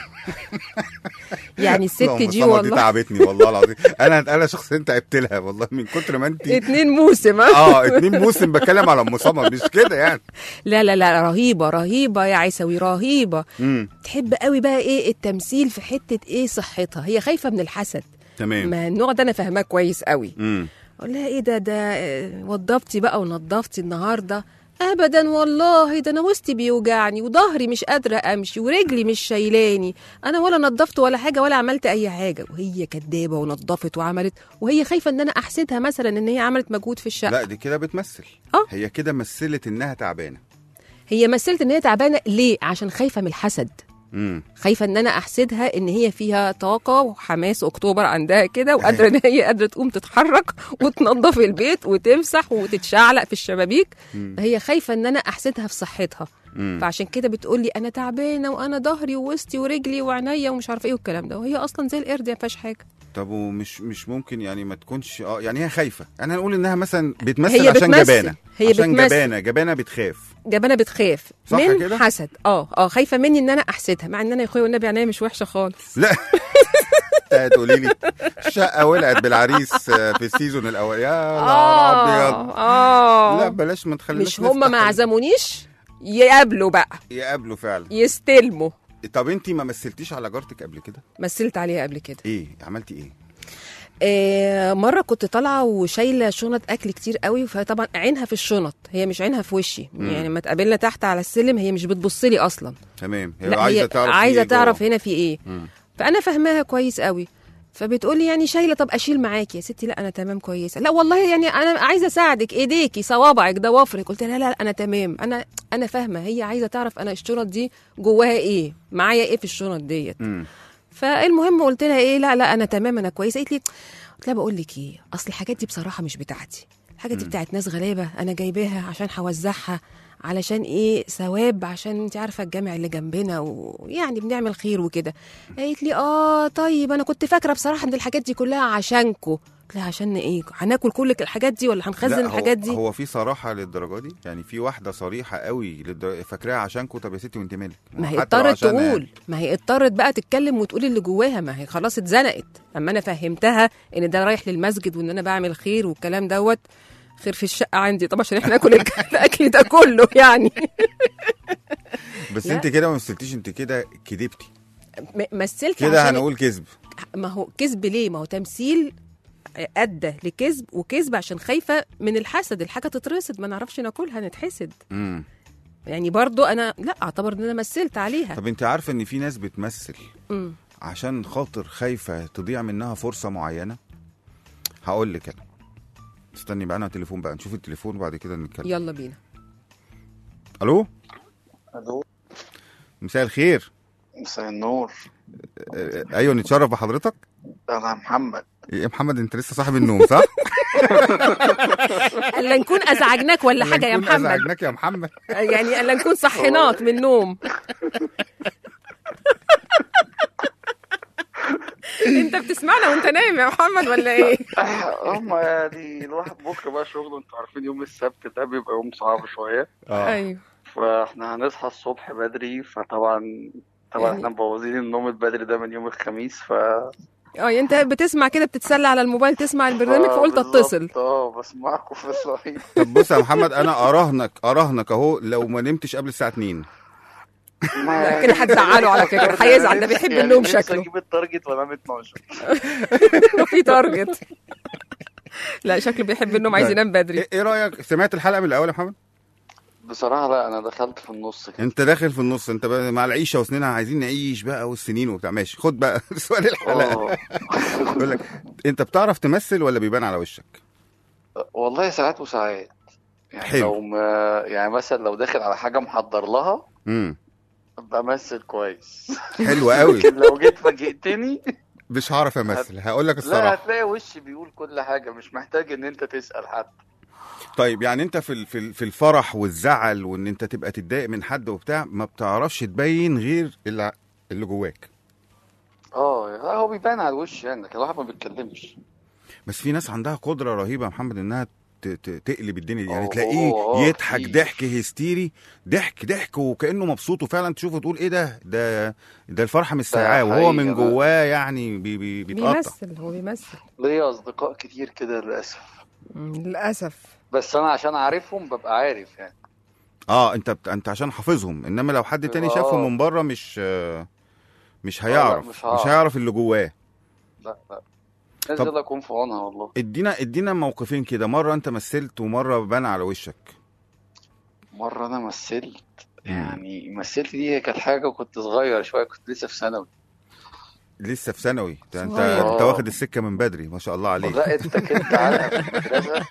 يعني الست اللهم دي صل، دي والله تعبتني والله العظيم انا انا شخصيا تعبت لها والله من كتر ما انت اتنين موسم ها؟ اه اتنين موسم بتكلم على ام سمر مش كده يعني لا لا لا رهيبه رهيبه يا عيسوي رهيبه امم تحب قوي بقى ايه التمثيل في حته ايه صحتها هي خايفه من الحسد تمام ما النوع ده انا فاهماه كويس قوي امم اقول لها ايه ده ده آه، وضبتي بقى ونضفتي النهارده ابدا والله ده انا وسطي بيوجعني وظهري مش قادره امشي ورجلي مش شايلاني انا ولا نضفت ولا حاجه ولا عملت اي حاجه وهي كدابه ونضفت وعملت وهي خايفه ان انا احسدها مثلا ان هي عملت مجهود في الشقه لا دي كده بتمثل آه. هي كده مثلت انها تعبانه هي مثلت ان هي تعبانه ليه عشان خايفه من الحسد امم خايفه ان انا احسدها ان هي فيها طاقه وحماس اكتوبر عندها كده وقادره ان هي قادره تقوم تتحرك وتنظف البيت وتمسح وتتشعلق في الشبابيك هي خايفه ان انا احسدها في صحتها مم. فعشان كده بتقول لي انا تعبانه وانا ظهري ووسطي ورجلي وعينيا ومش عارفه ايه والكلام ده وهي اصلا زي القرد ما فيهاش حاجه طب ومش مش ممكن يعني ما تكونش اه يعني هي خايفه يعني هنقول انها مثلا بتمثل هي عشان بتمثل. جبانه هي عشان بتمثل. جبانه جبانه بتخاف جبانه بتخاف صح من كده؟ حسد اه اه خايفه مني ان انا احسدها مع ان انا يا اخويا والنبي عينيا مش وحشه خالص لا انت هتقولي لي الشقه ولعت بالعريس آه، في السيزون الاول يا نهار ابيض اه لا بلاش ما تخليناش مش هم نفتح ما ال- عزمونيش يقابلوا بقى يقابلوا فعلا يستلموا طب انت ما مثلتيش على جارتك قبل كده مثلت عليها قبل كده ايه عملتي ايه آه مره كنت طالعه وشايله شنط اكل كتير قوي فطبعا عينها في الشنط هي مش عينها في وشي يعني لما اتقابلنا تحت على السلم هي مش بتبص لي اصلا تمام هي لا عايزه هي تعرف عايزه إيه تعرف جوه. هنا في ايه مم. فانا فاهماها كويس قوي فبتقول لي يعني شايله طب اشيل معاكي يا ستي لا انا تمام كويسه لا والله يعني انا عايزه اساعدك ايديكي صوابعك ضوافرك قلت لها لا لا انا تمام انا انا فاهمه هي عايزه تعرف انا الشنط دي جواها ايه معايا ايه في الشنط ديت مم. فالمهم قلت لها ايه لا لا انا تمام انا كويسه قالت لي قلت لها بقول لك ايه اصل الحاجات دي بصراحه مش بتاعتي الحاجات دي بتاعت ناس غلابه انا جايباها عشان هوزعها علشان ايه ثواب عشان انت عارفه الجامع اللي جنبنا ويعني بنعمل خير وكده قالت لي اه طيب انا كنت فاكره بصراحه ان الحاجات دي كلها عشانكو قلت لها عشان ايه هناكل كل الحاجات دي ولا لا، هنخزن هو- الحاجات دي هو في صراحه للدرجه دي يعني في واحده صريحه قوي للدر... فاكراها عشانكم طب يا ستي وانت مالك ما هي حتى لو اضطرت عشان- تقول ما هي اضطرت بقى تتكلم وتقول اللي جواها ما هي خلاص اتزنقت اما انا فهمتها ان ده رايح للمسجد وان انا بعمل خير والكلام دوت خير في الشقه عندي طبعا عشان احنا ناكل الك- الاكل ده كله يعني بس لا. انت كده ما مثلتيش انت كده كدبتي م- مثلت كده عشان هنقول كذب ما هو كذب ليه ما هو تمثيل ادى لكذب وكذب عشان خايفه من الحسد الحاجه تترصد ما نعرفش ناكلها نتحسد امم يعني برضو انا لا اعتبر ان انا مثلت عليها طب انت عارفه ان في ناس بتمثل مم. عشان خاطر خايفه تضيع منها فرصه معينه هقول لك انا استني معانا تليفون بقى نشوف التليفون وبعد كده نتكلم يلا بينا الو الو مساء الخير مساء النور اه، ايوه نتشرف بحضرتك انا محمد يا محمد انت لسه صاحب النوم صح الا نكون ازعجناك ولا حاجه يا نكون محمد ازعجناك يا محمد يعني الا نكون صحيناك من النوم انت بتسمعنا وانت نايم يا محمد ولا ايه هم يعني الواحد بكره بقى شغله انتوا عارفين يوم السبت ده بيبقى يوم صعب شويه اه ايوه فاحنا هنصحى الصبح بدري فطبعا طبعا يعني- احنا مبوظين النوم البدري ده من يوم الخميس ف اه يعني انت بتسمع كده بتتسلى على الموبايل تسمع البرنامج فقلت بالظبط، اتصل اه بسمعكم في الصحيح طب بص يا محمد انا اراهنك اراهنك اهو لو ما نمتش قبل الساعه 2 لا، كده هتزعله على فكرة. هيزعل، ده بيحب يعني النوم نفسي شكله. اجيب التارجت وانام 12 في تارجت لا شكله بيحب النوم عايز طيب. ينام بدري ايه إيه رايك سمعت الحلقه من الاول يا محمد بصراحه لا انا دخلت في النص كده انت داخل في النص انت بقى مع العيشه وسنينها عايزين نعيش بقى والسنين وبتاع ماشي خد بقى سؤال الحلقه اه بيقول لك انت بتعرف تمثل ولا بيبان على وشك والله ساعات وساعات يعني حلو. لو ما يعني مثلا لو داخل على حاجة محضر لها امم بمثل كويس حلو قوي لكن لو جيت فاجئتني مش هعرف امثل هقول لك لا الصراحه هتلاقي وشي بيقول كل حاجة مش محتاج ان انت تسأل حد طيب يعني انت في ال- في ال- في الفرح والزعل وان انت تبقى تتضايق من حد وبتاع ما بتعرفش تبين غير اللي اللي جواك اه لا هو بيبان على الوش يعني لكن الواحد ما بيتكلمش بس في ناس عندها قدره رهيبه يا محمد انها ت- ت- تقلب الدنيا دي يعني اه، تلاقيه اه، يضحك في. ضحك هستيري ضحك ضحك وكانه مبسوط وفعلا تشوفه تقول ايه ده ده ده الفرحه مش سايعاه وهو حقيقة من بقى. جواه يعني بي بي بيتقطع بيمثل هو بيمثل ليا اصدقاء كتير كده للاسف مم، للاسف بس انا عشان عارفهم ببقى عارف يعني اه انت بت... انت عشان حافظهم انما لو حد تاني اه. شافهم من بره مش آه، مش اه، لا، هيعرف مش مش هعرف. هيعرف اللي جواه لا لا الناس طب- دي الله يكون في عونها والله ادينا ادينا موقفين كده مره انت مثلت ومره بان على وشك مرة انا مثلت يعني مثلت دي كانت حاجة كنت صغير شوية كنت لسه في ثانوي لسه في ثانوي ده انت صغير. انت واخد السكه من بدري ما شاء الله عليك لا انت كنت على المدرسه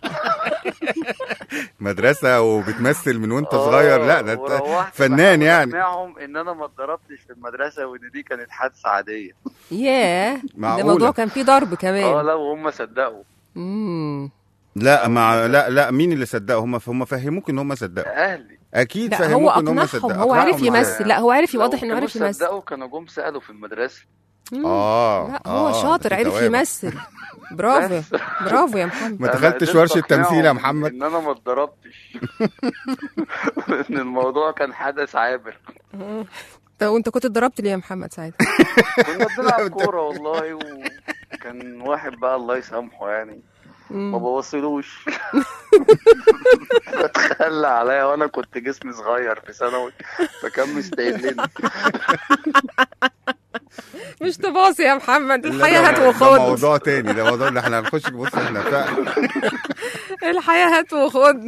مدرسه وبتمثل من وانت آه، صغير لا ده انت وروحت فنان بحاول يعني اقنعهم ان انا ما اتضربتش في المدرسه وان دي كانت حادثه عاديه ياه ده معقولة. موضوع كان فيه ضرب اه كمان لا وهم صدقوا امم لا مع لا لا مين اللي صدقوا هم هم فهموك ان هم صدقوا اهلي اكيد لا هو فهموك ان هم اقنعهم صدقوا هو عارف أقنعهم يمثل إزاي؟ لا هو عارف لو واضح انه كانوا عارف يمثل صدقوا كانوا جم سالوا في المدرسه مم. اه لا هو آه، شاطر ده في عرف توابع. يمثل برافو بس. برافو يا محمد ما أنا دخلتش قدرت ورشه أقنعهم تمثيل يا محمد ان انا ما اتضربتش ان الموضوع كان حدث عابر طب وانت كنت اتضربت ليه يا محمد ساعتها كنا بنلعب كوره والله وكان واحد بقى الله يسامحه يعني ما مم. بوصلوش فتخلى عليا وانا كنت جسمي صغير في ثانوي فكان مستقلني مش تباصي يا محمد لا، الحياه ده- هات ده وخد موضوع تاني ده موضوع اللي احنا هنخش بص احنا فعلا الحياه هات وخد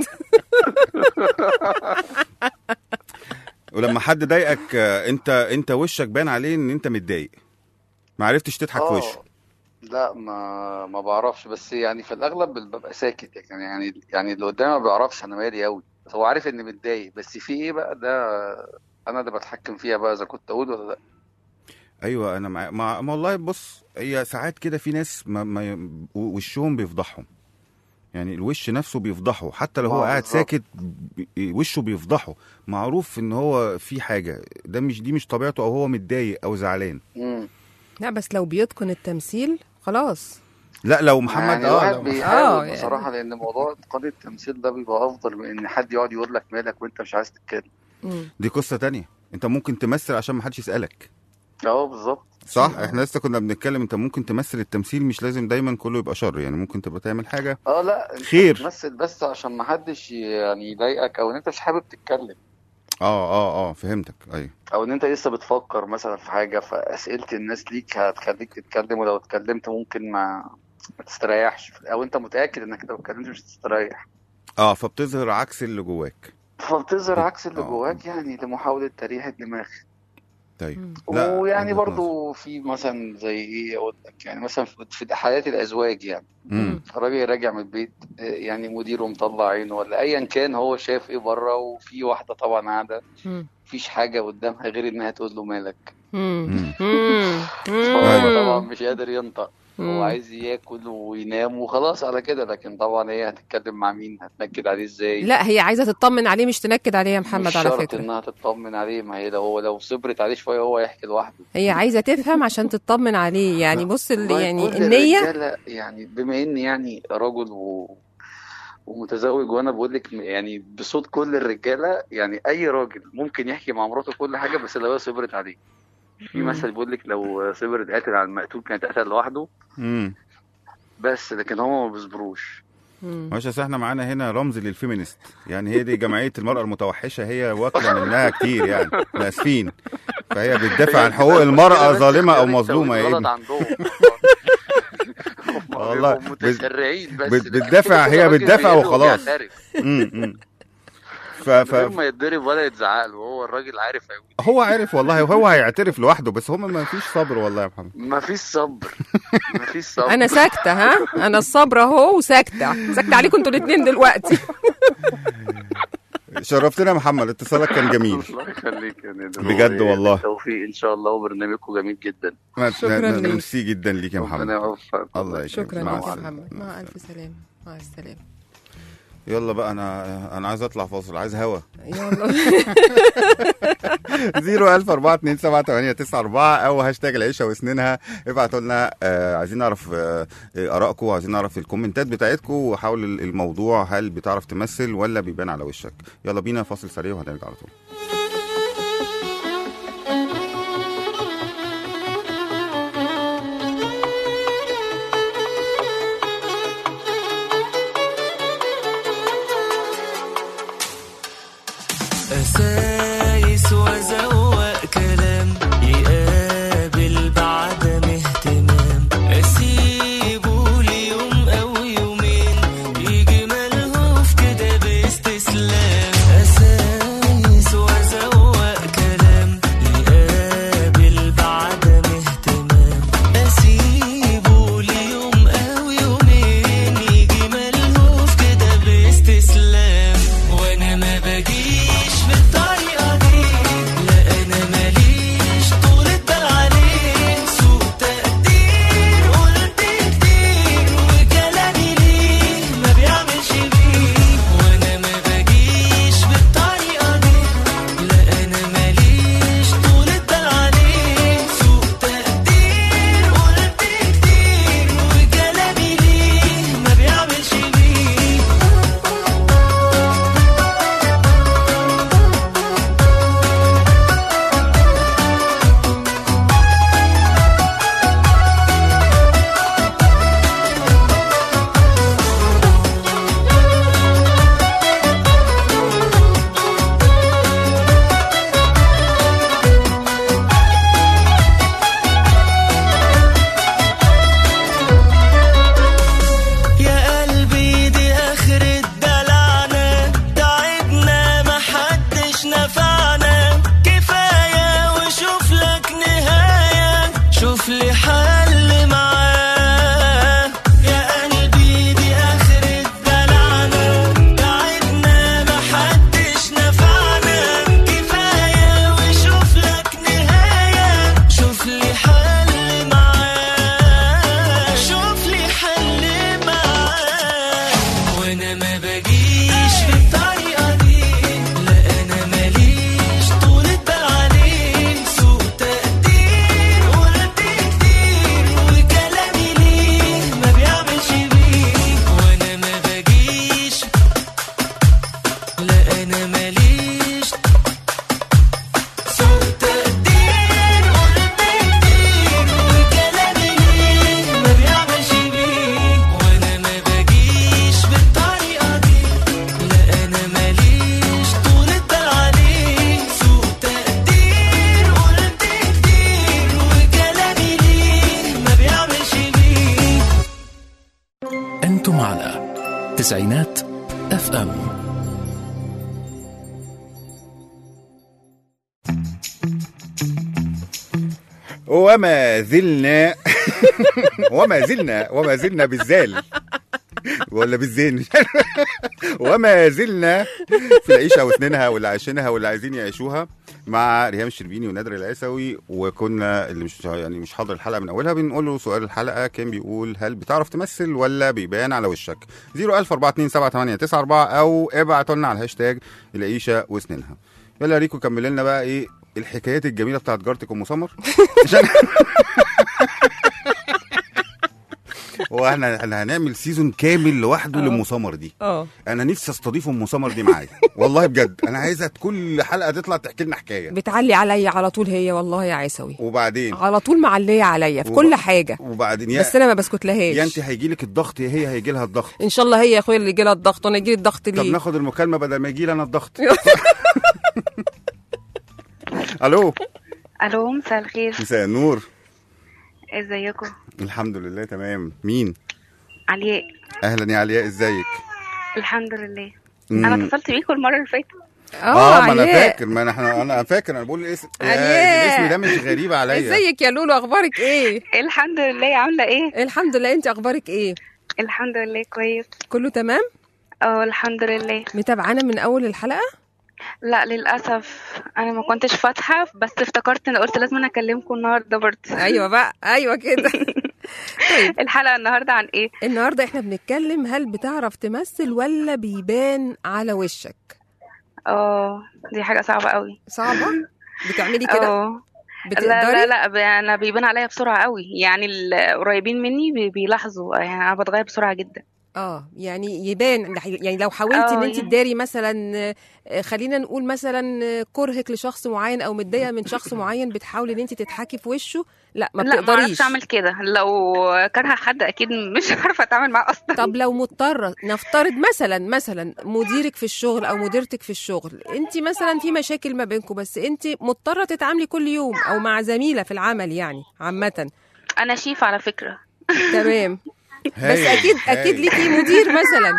ولما حد ضايقك آه، انت انت وشك بان عليه ان انت متضايق ما عرفتش تضحك في وشه لا ما ما بعرفش بس يعني في الاغلب ببقى ساكت يعني يعني يعني اللي قدامي ما بيعرفش انا مالي قوي هو عارف اني متضايق بس في ايه بقى ده انا اللي بتحكم فيها بقى اذا كنت اقول ولا لا ايوه انا مع... ما... ما والله بص هي ساعات كده في ناس ما... ما... وشهم بيفضحهم يعني الوش نفسه بيفضحه حتى لو هو ما قاعد بالظبط. ساكت ب- وشه بيفضحه معروف ان هو في حاجه ده مش دي مش طبيعته او هو متضايق او زعلان امم لا بس لو بيتقن التمثيل خلاص لا لو محمد يعني اه الواحد لو... آه، بيحاول يعني. بصراحه لان موضوع اتقان التمثيل ده بيبقى افضل من ان حد يقعد يقول لك مالك وانت مش عايز تتكلم مم. دي قصه تانية انت ممكن تمثل عشان ما حدش يسالك اه بالظبط صح احنا لسه كنا بنتكلم انت ممكن تمثل التمثيل مش لازم دايما كله يبقى شر يعني ممكن تبقى تعمل حاجه اه لا انت خير. بتمثل بس عشان ما حدش يعني يضايقك او ان انت مش حابب تتكلم اه اه اه فهمتك ايوه او ان انت لسه بتفكر مثلا في حاجه فاسئله الناس ليك هتخليك تتكلم ولو اتكلمت ممكن ما ما تستريحش او انت متاكد انك لو اتكلمت مش هتستريح اه فبتظهر عكس اللي جواك فبتظهر عكس اللي آه. جواك يعني لمحاولة تريح الدماغ طيب لا، ويعني وجهة برضو في مثلا زي ايه اقول لك يعني مثلا في في حياة الازواج يعني امم راجل راجع من البيت آه، يعني مديره مطلع عينه ولا ايا كان هو شايف ايه بره وفي واحده طبعا قاعده مم. مفيش حاجه قدامها غير انها تقول له مالك مم. مم. مم. هو مم. طبعا مش قادر ينطق هو مم. عايز ياكل وينام وخلاص على كده لكن طبعا هي هتتكلم مع مين هتنكد عليه ازاي لا هي عايزه تطمن عليه مش تنكد عليه يا محمد مش على شرط فكره انها تطمن عليه ما هي لو هو لو صبرت عليه شويه هو يحكي لوحده هي عايزه تفهم عشان تطمن عليه يعني بص ال- والله يعني كل النيه الرجالة يعني بما اني يعني رجل و... ومتزوج وانا بقول لك يعني بصوت كل الرجاله يعني اي راجل ممكن يحكي مع مراته كل حاجه بس لو هي صبرت عليه في مم. مثل بيقول لك لو صبرت قاتل على المقتول كانت قتل لوحده امم بس لكن هم ما بيصبروش مم. ماشي أصل احنا معانا هنا رمز للفيمينست يعني هي دي جمعيه المراه المتوحشه هي واكله منها كتير يعني احنا اسفين فهي بتدافع عن حقوق المراه بس ظالمه او اختيار مظلومه يا التوقيت غلط ابني عندهم هم والله بيبقوا متسرعين بس بت- لكن بتدافع- هي الراجل بتدافع بيقول وخلاص. وبيعترف. امم أمم. ف... من ف... غير ما يتضرب ولا يتزعق له هو الراجل عارف هيقول هو عارف والله هو هيعترف لوحده بس هم ما فيش صبر والله يا محمد ما فيش صبر ما فيش صبر انا ساكته ها انا الصبر اهو وساكته ساكته عليكم انتوا الاثنين دلوقتي شرفتنا يا محمد اتصالك كان جميل الله يخليك يا ندى بجد والله. بالتوفيق ان شاء الله وبرنامجكم جميل جدا شكراً ن- ن- ليك. ميرسي جدا ليك يا ربنا محمد يوفقك الله يكرمك شكرا مع لك يا السلامة. محمد مع الف سلامه مع السلامه يلا بقى انا انا عايز اطلع فاصل عايز هوا يلا 010427889 او هاشتاج العيشه وسنينها ابعتوا لنا آه عايزين نعرف آه آه، ارائكم عايزين نعرف الكومنتات بتاعتكم وحول ال- الموضوع هل بتعرف تمثل ولا بيبان على وشك يلا بينا فاصل سريع وهنرجع على طول أسايس وأزوق كلام يقابل بعدم اهتمام أسيبه ليوم أو يومين يجي ملهوف كده باستسلام أسايس وأزوق تسعينات اف ام وما زلنا وما زلنا وما زلنا بالزال ولا بالزين مش عارف. وما زلنا في العيشه وسنينها واللي عايشينها واللي عايزين يعيشوها مع ريهام الشربيني ونادر العيسوي وكنا اللي مش يعني مش حاضر الحلقه من اولها بنقول له سؤال الحلقه كان بيقول هل بتعرف تمثل ولا بيبان على وشك 010427894 او ابعتوا لنا على الهاشتاج العيشه وسنينها يلا ريكو كمل لنا بقى ايه الحكايات الجميله بتاعت جارتك ام سمر عشان هو احنا احنا هنعمل سيزون كامل لوحده اه. لام سمر دي اه انا نفسي استضيف ام سمر دي معايا والله بجد انا عايزها كل حلقه تطلع تحكي لنا حكايه بتعلي عليا على طول هي والله يا عيسوي وبعدين على طول معليه عليا في وب- كل حاجه وبعدين يا بس انا ما بسكت لهاش يا انت هيجي لك الضغط يا هي هيجي لها الضغط ان شاء الله هي يا اخويا اللي يجي لها الضغط وانا يجي لي الضغط طب ليه ناخد المكالمه بدل ما يجي لي انا الضغط الو الو مساء الخير مساء النور ازيكم الحمد لله تمام مين علياء اهلا يا علياء ازيك الحمد لله مم. انا اتصلت بيكم المره اللي فاتت اه ما انا علياء. فاكر ما انا احنا انا فاكر انا بقول الاسم يا علياء. الاسم ده مش غريب عليا ازيك يا لولو اخبارك ايه الحمد لله عامله ايه الحمد لله انت اخبارك ايه الحمد لله كويس كله تمام اه الحمد لله متابعانا من اول الحلقه لا للاسف انا ما كنتش فاتحه بس افتكرت ان قلت لازم أنا اكلمكم النهارده برضه ايوه بقى ايوه كده طيب الحلقه النهارده عن ايه النهارده احنا بنتكلم هل بتعرف تمثل ولا بيبان على وشك اه دي حاجه صعبه قوي صعبه بتعملي كده اه بتقدري لا لا لا ب- انا بيبان عليا بسرعه قوي يعني القريبين مني بي- بيلاحظوا يعني انا بتغير بسرعه جدا اه يعني يبان يعني لو حاولتي ان اه انت يعني- تداري مثلا آه، خلينا نقول مثلا آه، كرهك لشخص معين او متضايقه من شخص معين بتحاولي ان انت تضحكي في وشه لا ما لا ما بتقدريش اعرفش اعمل كده لو كره حد اكيد مش عارفه اتعامل معاه اصلا طب لو مضطره نفترض مثلا مثلا مديرك في الشغل او مديرتك في الشغل انت مثلا في مشاكل ما بينكم بس انت مضطره تتعاملي كل يوم او مع زميله في العمل يعني عامه انا شيف على فكره تمام بس هايل، اكيد اكيد هايل. ليكي مدير مثلا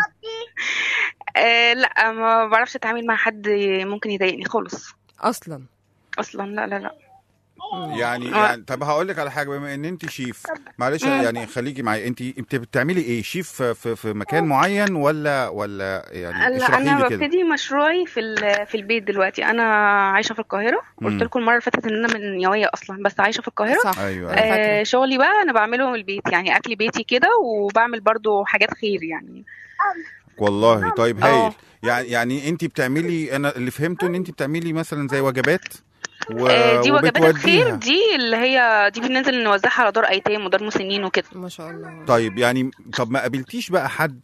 آه لا ما بعرفش اتعامل مع حد ممكن يضايقني خالص اصلا اصلا لا لا لا يعني آه. يعني طب هقول لك على حاجه بما ان انت شيف معلش يعني خليكي معايا انت انت بتعملي ايه شيف في, في مكان معين ولا ولا يعني لا اشرحي انا لي كده ببتدي مشروعي في ال- في البيت دلوقتي انا عايشه في القاهره مم. قلت لكم المره اللي فاتت ان انا من نوايا اصلا بس عايشه في القاهره صح ايوه أنا فاكرة. آه شغلي بقى انا بعمله من البيت يعني اكل بيتي كده وبعمل برضو حاجات خير يعني والله طيب اه. هايل يعني يعني انت بتعملي انا اللي فهمته ان انت بتعملي مثلا زي وجبات و... آه دي وجبات الخير وبتوديها دي اللي هي دي بننزل نوزعها على دار ايتام ودار مسنين وكده ما شاء الله طيب يعني طب ما قابلتيش بقى حد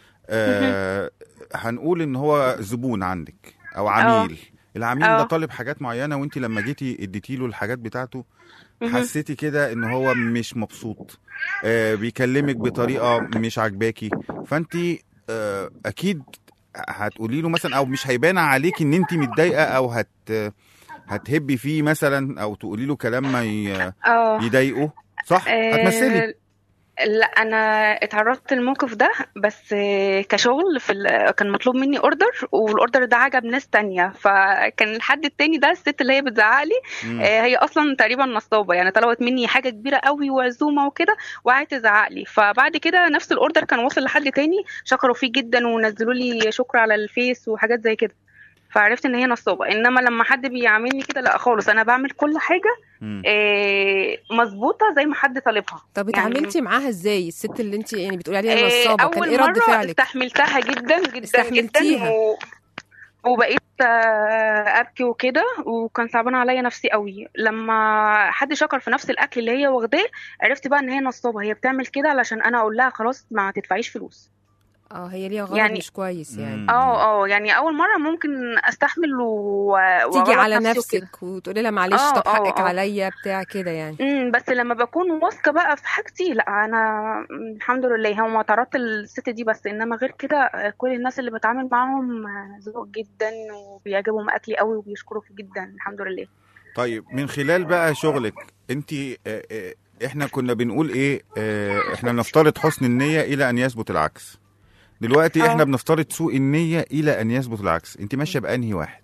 آه هنقول ان هو زبون عندك او عميل العميل ده اه. طالب حاجات معينه وانت لما جيتي اديتي له الحاجات بتاعته مهم. حسيتي كده ان هو مش مبسوط آه بيكلمك بطريقه مش عاجباكي فانت آه اكيد هتقولي له مثلا او مش هيبان عليك ان انت متضايقه او هت هتهبي فيه مثلا او تقولي له كلام ما ي- اه يضايقه صح هتمثلي آه، لا انا اتعرضت للموقف ده بس آه، كشغل في ال- كان مطلوب مني اوردر والاوردر ده عجب ناس تانية فكان الحد التاني ده الست اللي هي بتزعق لي مم. آه، هي اصلا تقريبا نصابه يعني طلبت مني حاجه كبيره قوي وعزومه وكده وقعدت تزعق لي فبعد كده نفس الاوردر كان واصل لحد تاني شكروا فيه جدا ونزلوا لي شكر على الفيس وحاجات زي كده فعرفت ان هي نصابه انما لما حد بيعاملني كده لا خالص انا بعمل كل حاجه مم. آه، مظبوطه زي ما حد طالبها طب يعني- اتعاملتي معاها ازاي الست اللي انت يعني بتقولي عليها آه، نصابه كان اول ايه رد مرة فعلك استحملتها جدا جدا استحملتيها. جدا و... وبقيت آه، ابكي وكده وكان صعبان عليا نفسي قوي لما حد شكر في نفس الاكل اللي هي واخداه عرفت بقى ان هي نصابه هي بتعمل كده علشان انا اقول لها خلاص ما تدفعيش فلوس اه هي ليها غرض يعني- مش كويس يعني مم. اه اه يعني اول مره ممكن استحمل و... تيجي وأغلط على نفسي وكده. نفسك وتقولي لها معلش آه، طب آه، حقك آه. عليا بتاع كده يعني امم بس لما بكون واثقه بقى في حاجتي لا انا م، الحمد لله هو ما تعرضت للست دي بس انما غير كده آه، كل الناس اللي بتعامل معاهم آه، ذوق جدا وبيعجبهم اكلي قوي وبيشكروا فيه جدا الحمد لله طيب من خلال بقى شغلك انت احنا كنا بنقول ايه آه، احنا نفترض حسن النية الى ان يثبت العكس دلوقتي آه. احنا بنفترض سوء النيه الى ان يثبت العكس انت ماشيه بانهي واحد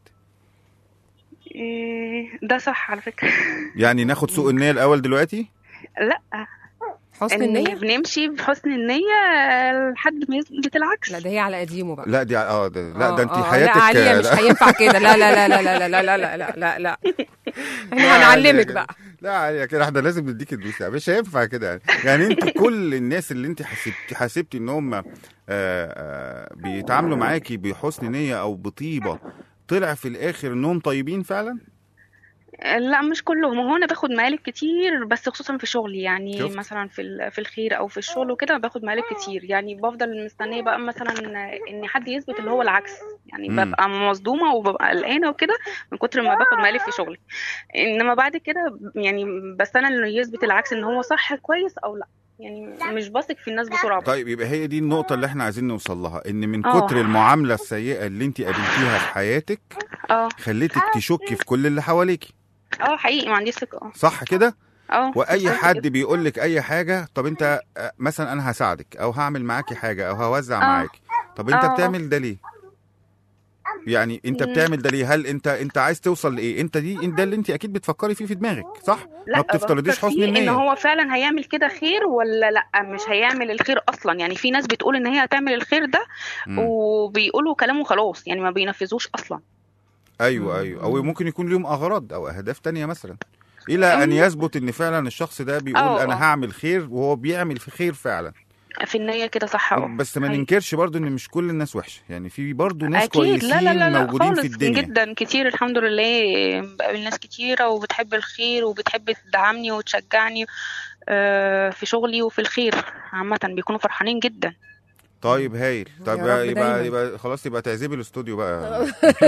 إيه، ده صح على فكره يعني ناخد سوء النيه الاول دلوقتي لا حسن إن النيه بنمشي بحسن النية لحد ما يثبت العكس لا ده هي على قديمه بقى لا دي اه ده لا آه، ده انت آه، حياتك لا عليا مش لا. هينفع كده لا لا لا لا لا لا لا لا لا لا لا احنا لا، هنعلمك عليا بقى لا عليا كده احنا لازم نديك الدوسه مش هينفع كده يعني يعني انت كل الناس اللي انت حسبتي حسبتي ان هم آه، آه، بيتعاملوا معاكي بحسن نيه او بطيبه طلع في الاخر انهم طيبين فعلا لا مش كلهم هو انا باخد مقالب كتير بس خصوصا في شغلي يعني شفت؟ مثلا في ال- في الخير او في الشغل وكده باخد مقالب كتير يعني بفضل مستنيه بقى مثلا ان حد يثبت اللي هو العكس يعني مم. ببقى مصدومه وببقى قلقانه وكده من كتر ما باخد مقالب في شغلي انما بعد كده يعني بستنى انه يثبت العكس ان هو صح كويس او لا يعني مش بثق في الناس بسرعه طيب يبقى هي دي النقطه اللي احنا عايزين نوصل لها ان من آه. كتر المعامله السيئه اللي انت قابلتيها في حياتك اه خليتك تشكي في كل اللي حواليكي اه حقيقي ما عنديش ثقه اه صح كده اه واي بالظبط حد كده. بيقول لك اي حاجه طب انت آه، مثلا انا هساعدك او هعمل معاكي حاجه او هوزع آه. معاكي طب انت آه. بتعمل ده ليه يعني انت مم. بتعمل ده ليه هل انت انت عايز توصل لايه انت دي ده اللي انت اكيد بتفكري فيه في دماغك صح لا ما بتفترضيش بفكر حسن فيه ان النيه هو فعلا هيعمل كده خير ولا لا مش هيعمل الخير اصلا يعني في ناس بتقول ان هي هتعمل الخير ده مم. وبيقولوا كلامه خلاص يعني ما بينفذوش اصلا ايوه ايوه او ممكن يكون ليهم اغراض او اهداف تانية مثلا الى ان مم. يثبت ان فعلا الشخص ده بيقول آه، انا آه. هعمل خير وهو بيعمل في خير فعلا في النية كده صح اه بس ما حقيقي. ننكرش برضو ان مش كل الناس وحشه يعني في برضو ناس اكيد كويسين لا لا لا, لا موجودين خالص في الدنيا جدا كتير الحمد لله بقابل ناس كتيرة وبتحب الخير وبتحب تدعمني وتشجعني آه، في شغلي وفي الخير عامة بيكونوا فرحانين جدا طيب هايل طب يا رب يبقى دايما. يبقى خلاص يبقى تعزبي الاستوديو بقى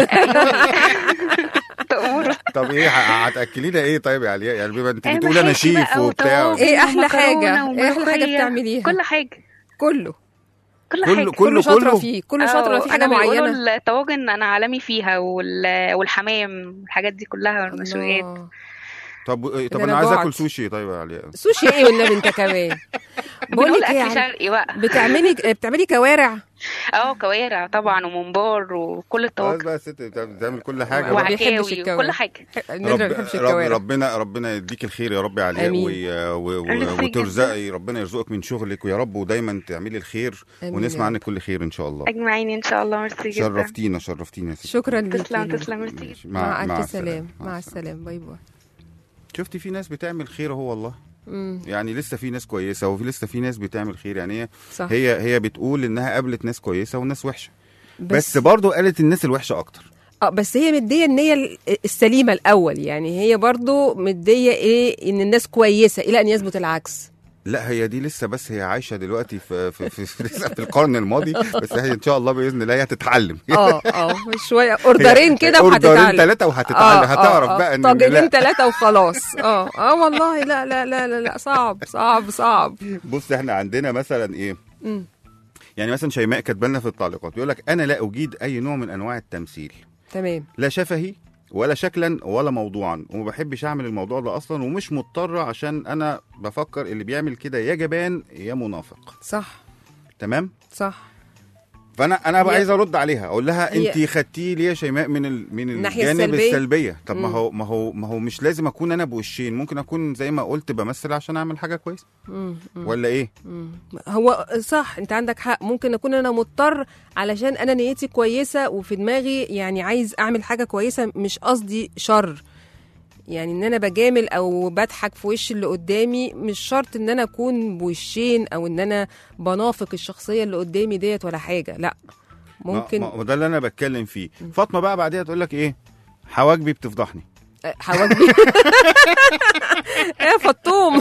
تأمروا طب ايه ه- هتاكلينا ايه طيب يا علياء يعني بما انت آه، بتقولي انا محاشي شيف بقى وبتاع وطواجن ايه احلى ومكرونة حاجه ايه احلى حاجه وملوخية. بتعمليها كل حاجة كله كل كله حاجة كله كله شاطره كله فيه كله شاطره اه في حاجه انا بيقولوا معينه الطواجن انا عالمي فيها وال- والحمام الحاجات دي كلها والمشويات الله. طب إيه، طب ده انا أنا عايز جوعت. اكل سوشي طيب يا علياء سوشي ايه والنبي انت كمان بقول بنقول لك ايه اكل يعني شرقي بقى بتعملي بتعملي كوارع اه كوارع طبعا وممبار وكل خلاص الطواجن بقى يا ست بتعمل بتعمل كل حاجه هو بقى. بيحبش وعكاوي الكوارع. وكل حاجة الناس ما رب بتحبش رب الكوارع ربنا ربنا يديك الخير يا رب يا علياء آمين. وي- و- و- ميرسي جدا. وترزقي ربنا يرزقك من شغلك ويا رب ودايما تعملي الخير آمين ونسمع يا عنك كل خير ان شاء الله اجمعين ان شاء الله ميرسي جدا شرفتينا شرفتينا يا ست شكرا ليكي تسلم تسلم ميرسي جدا ماشي. مع الف السلامة. سلام مع السلامه باي باي شفتي في ناس بتعمل خير اهو والله مم، يعني لسه في ناس كويسه وفي لسه في ناس بتعمل خير يعني هي صح هي هي بتقول انها قابلت ناس كويسه وناس وحشه بس, برضه قالت الناس الوحشه اكتر اه بس هي مديه النيه ال- السليمه الاول يعني هي برضو مديه ايه ان الناس كويسه الى ان يثبت العكس لا هي دي لسه بس هي عايشه دلوقتي في في في, في, لسه في القرن الماضي بس هي ان شاء الله باذن الله هي هتتعلم اه اه شويه اوردرين كده اوردرين وهتتعلم ثلاثه وهتتعلم هتعرف بقى ان طاجنين لا ثلاثه وخلاص اه اه والله لا لا لا لا, لا صعب صعب صعب بص احنا عندنا مثلا ايه مم. يعني مثلا شيماء كاتبه لنا في التعليقات بيقول لك انا لا اجيد اي نوع من انواع التمثيل تمام لا شفهي ولا شكلا ولا موضوعا وما بحبش اعمل الموضوع ده اصلا ومش مضطر عشان انا بفكر اللي بيعمل كده يا جبان يا منافق صح تمام صح فانا انا بقى هي- عايز ارد عليها اقول لها هي- انت خدتيه ليه يا شيماء من ال... من الناحية الجانب السلبية؟ السلبيه طب ما مم. هو ما هو ما هو مش لازم اكون انا بوشين ممكن اكون زي ما قلت بمثل عشان اعمل حاجه كويسه مم. مم. ولا ايه مم. هو صح انت عندك حق ممكن اكون انا مضطر علشان انا نيتي كويسه وفي دماغي يعني عايز اعمل حاجه كويسه مش قصدي شر يعني ان انا بجامل او بضحك في وش اللي قدامي مش شرط ان انا اكون بوشين او ان انا بنافق الشخصيه اللي قدامي ديت ولا حاجه لا ممكن ما ما ده اللي انا بتكلم فيه فاطمه بقى بعديها تقول لك ايه حواجبي بتفضحني حواجبي يا فطوم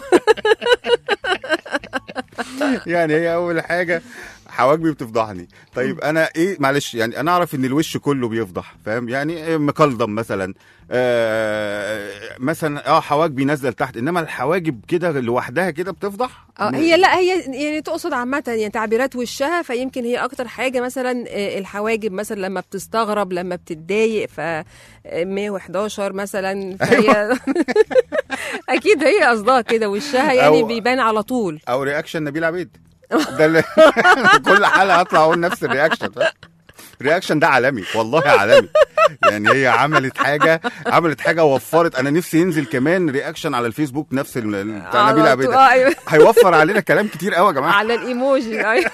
يعني هي اول حاجه حواجبي بتفضحني طيب انا ايه معلش يعني انا اعرف ان الوش كله بيفضح فاهم يعني مكلضم مثلا آه مثلا اه حواجبي نازله لتحت انما الحواجب كده لوحدها كده بتفضح اه هي لا هي يعني تقصد عامة يعني تعبيرات وشها فيمكن هي أكتر حاجة مثلا آه، الحواجب مثلا لما بتستغرب لما بتتضايق ف آه، 111 مثلا فهي أكيد هي قصدها كده وشها يعني أو- بيبان على طول او رياكشن نبيل عبيد ده اللي كل حلقه هطلع اقول نفس الرياكشن فاهم؟ الرياكشن ده عالمي والله عالمي يعني هي عملت حاجه عملت حاجه وفرت انا نفسي ينزل كمان رياكشن على الفيسبوك نفس ال- ال- بتاع على نبيل طول، عبيده أيوة. هيوفر علينا كلام كتير قوي يا جماعه على الايموجي أيوة.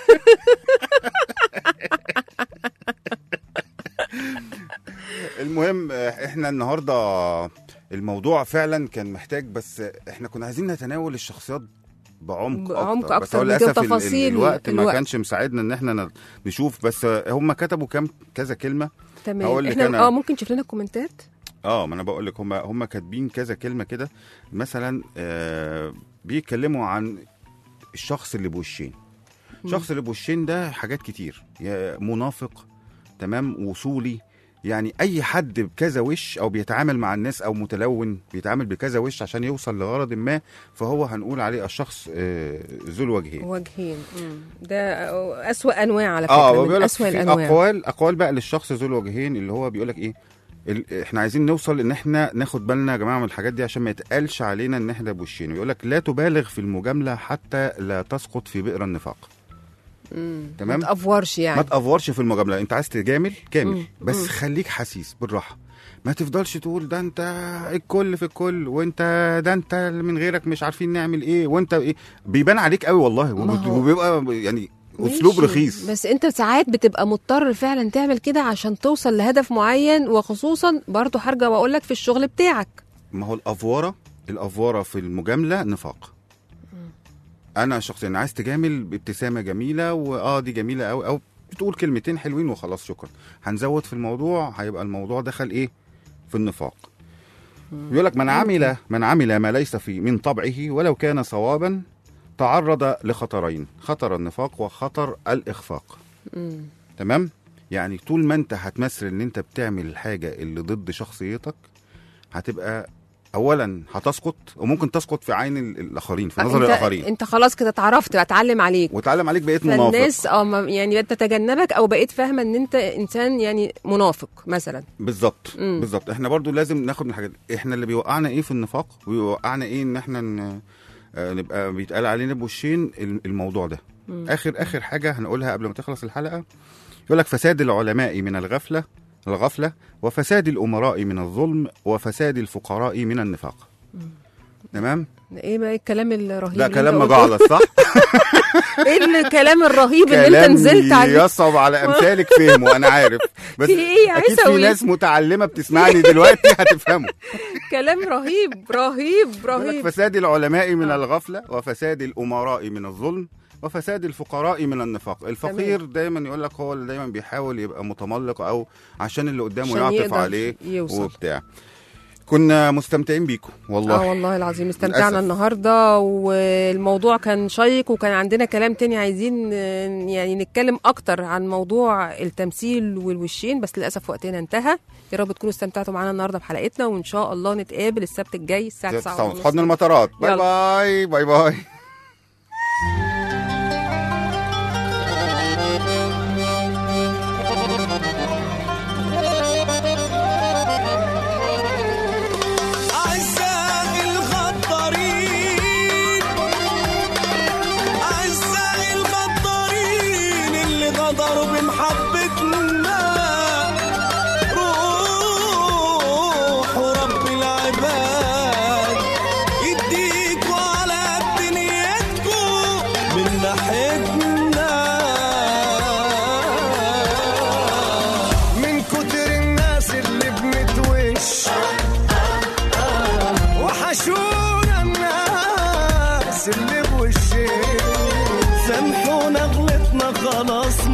المهم آه، احنا النهارده الموضوع فعلا كان محتاج بس احنا كنا عايزين نتناول الشخصيات بعمق بعمق اكتر بس أكتر، هو بدون للاسف ال- ال- تفاصيل الوقت ما الوقت. كانش مساعدنا ان احنا ن- نشوف بس آه، هم كتبوا كام كذا كلمه تمام هقول لك احنا أنا- اه ممكن تشوف لنا الكومنتات اه ما انا بقول لك هم هم كاتبين كذا كلمه كده مثلا آه بيتكلموا عن الشخص اللي بوشين الشخص اللي بوشين ده حاجات كتير يا منافق تمام وصولي يعني اي حد بكذا وش او بيتعامل مع الناس او متلون بيتعامل بكذا وش عشان يوصل لغرض ما فهو هنقول عليه الشخص آه، ذو الوجهين وجهين مم. ده اسوأ انواع على فكره اه من بيقول لك اسوأ في الانواع اقوال اقوال بقى للشخص ذو الوجهين اللي هو بيقول لك ايه ال- احنا عايزين نوصل ان احنا ناخد بالنا يا جماعه من الحاجات دي عشان ما يتقالش علينا ان احنا بوشين يقول لك لا تبالغ في المجامله حتى لا تسقط في بئر النفاق مم. تمام؟ ما تافورش يعني ما تافورش في المجامله انت عايز تجامل كامل مم. بس مم. خليك حسيس بالراحه ما تفضلش تقول ده انت الكل في الكل وانت ده انت من غيرك مش عارفين نعمل ايه وانت ايه بيبان عليك قوي والله ما وبت- هو- وبيبقى يعني اسلوب ماشي. رخيص بس انت ساعات بتبقى مضطر فعلا تعمل كده عشان توصل لهدف معين وخصوصا برضو هرجع واقول لك في الشغل بتاعك ما هو الافوره الافوره في المجامله نفاق انا شخصيا عايز تجامل بابتسامه جميله واه دي جميله قوي او بتقول كلمتين حلوين وخلاص شكرا هنزود في الموضوع هيبقى الموضوع دخل ايه في النفاق بيقول لك من عمل من عمل ما ليس في من طبعه ولو كان صوابا تعرض لخطرين خطر النفاق وخطر الاخفاق مم. تمام يعني طول ما انت هتمثل ان انت بتعمل الحاجه اللي ضد شخصيتك هتبقى اولا هتسقط وممكن تسقط في عين ال- الاخرين في نظر انت الاخرين انت خلاص كده اتعرفت بتعلم عليك وتعلم عليك بقيت منافق فالناس اه ما- يعني بتتجنبك او بقيت فاهمه ان انت انسان يعني منافق مثلا بالظبط مم. بالظبط احنا برضو لازم ناخد من الحاجات دي. احنا اللي بيوقعنا ايه في النفاق وبيوقعنا ايه ان احنا ن... آه، نبقى بيتقال علينا بوشين ال- الموضوع ده مم. اخر اخر حاجه هنقولها قبل ما تخلص الحلقه يقول لك فساد العلماء من الغفله الغفله وفساد الامراء من الظلم وفساد الفقراء من النفاق تمام ايه بقى الكلام الرهيب ده اللي كلام انت قلته؟ مجعلص صح ايه الكلام الرهيب اللي انت كلام نزلت عليه يصعب على امثالك فهمه انا عارف بس في ايه يا اكيد في عيسوي؟ ناس متعلمه بتسمعني دلوقتي هتفهمه كلام رهيب رهيب يقول لك رهيب فساد العلماء من الغفلة وفساد الأمراء من الظلم وفساد الفقراء من النفاق الفقير دايما يقول لك هو اللي دايما بيحاول يبقى متملق أو عشان اللي قدامه عشان يعطف يقدر عليه يوصل. وبتاع كنا مستمتعين بيكم والله اه والله العظيم استمتعنا للأسف. النهارده والموضوع كان شيق وكان عندنا كلام تاني عايزين آه، يعني نتكلم اكتر عن موضوع التمثيل والوشين بس للاسف وقتنا انتهى يا رب تكونوا استمتعتوا معانا النهارده بحلقتنا وان شاء الله نتقابل السبت الجاي الساعه 9 في حضن المطارات باي يلا. باي باي باي أعزائي الغدارين أعزائي الغدارين اللي غدروا بمحبتنا روحوا رب العباد يديكوا على دنيتكوا من ناحيتنا من كتر الناس اللي بنتوش وحشونا الناس اللي بوشين سامحونا غلطنا خلاص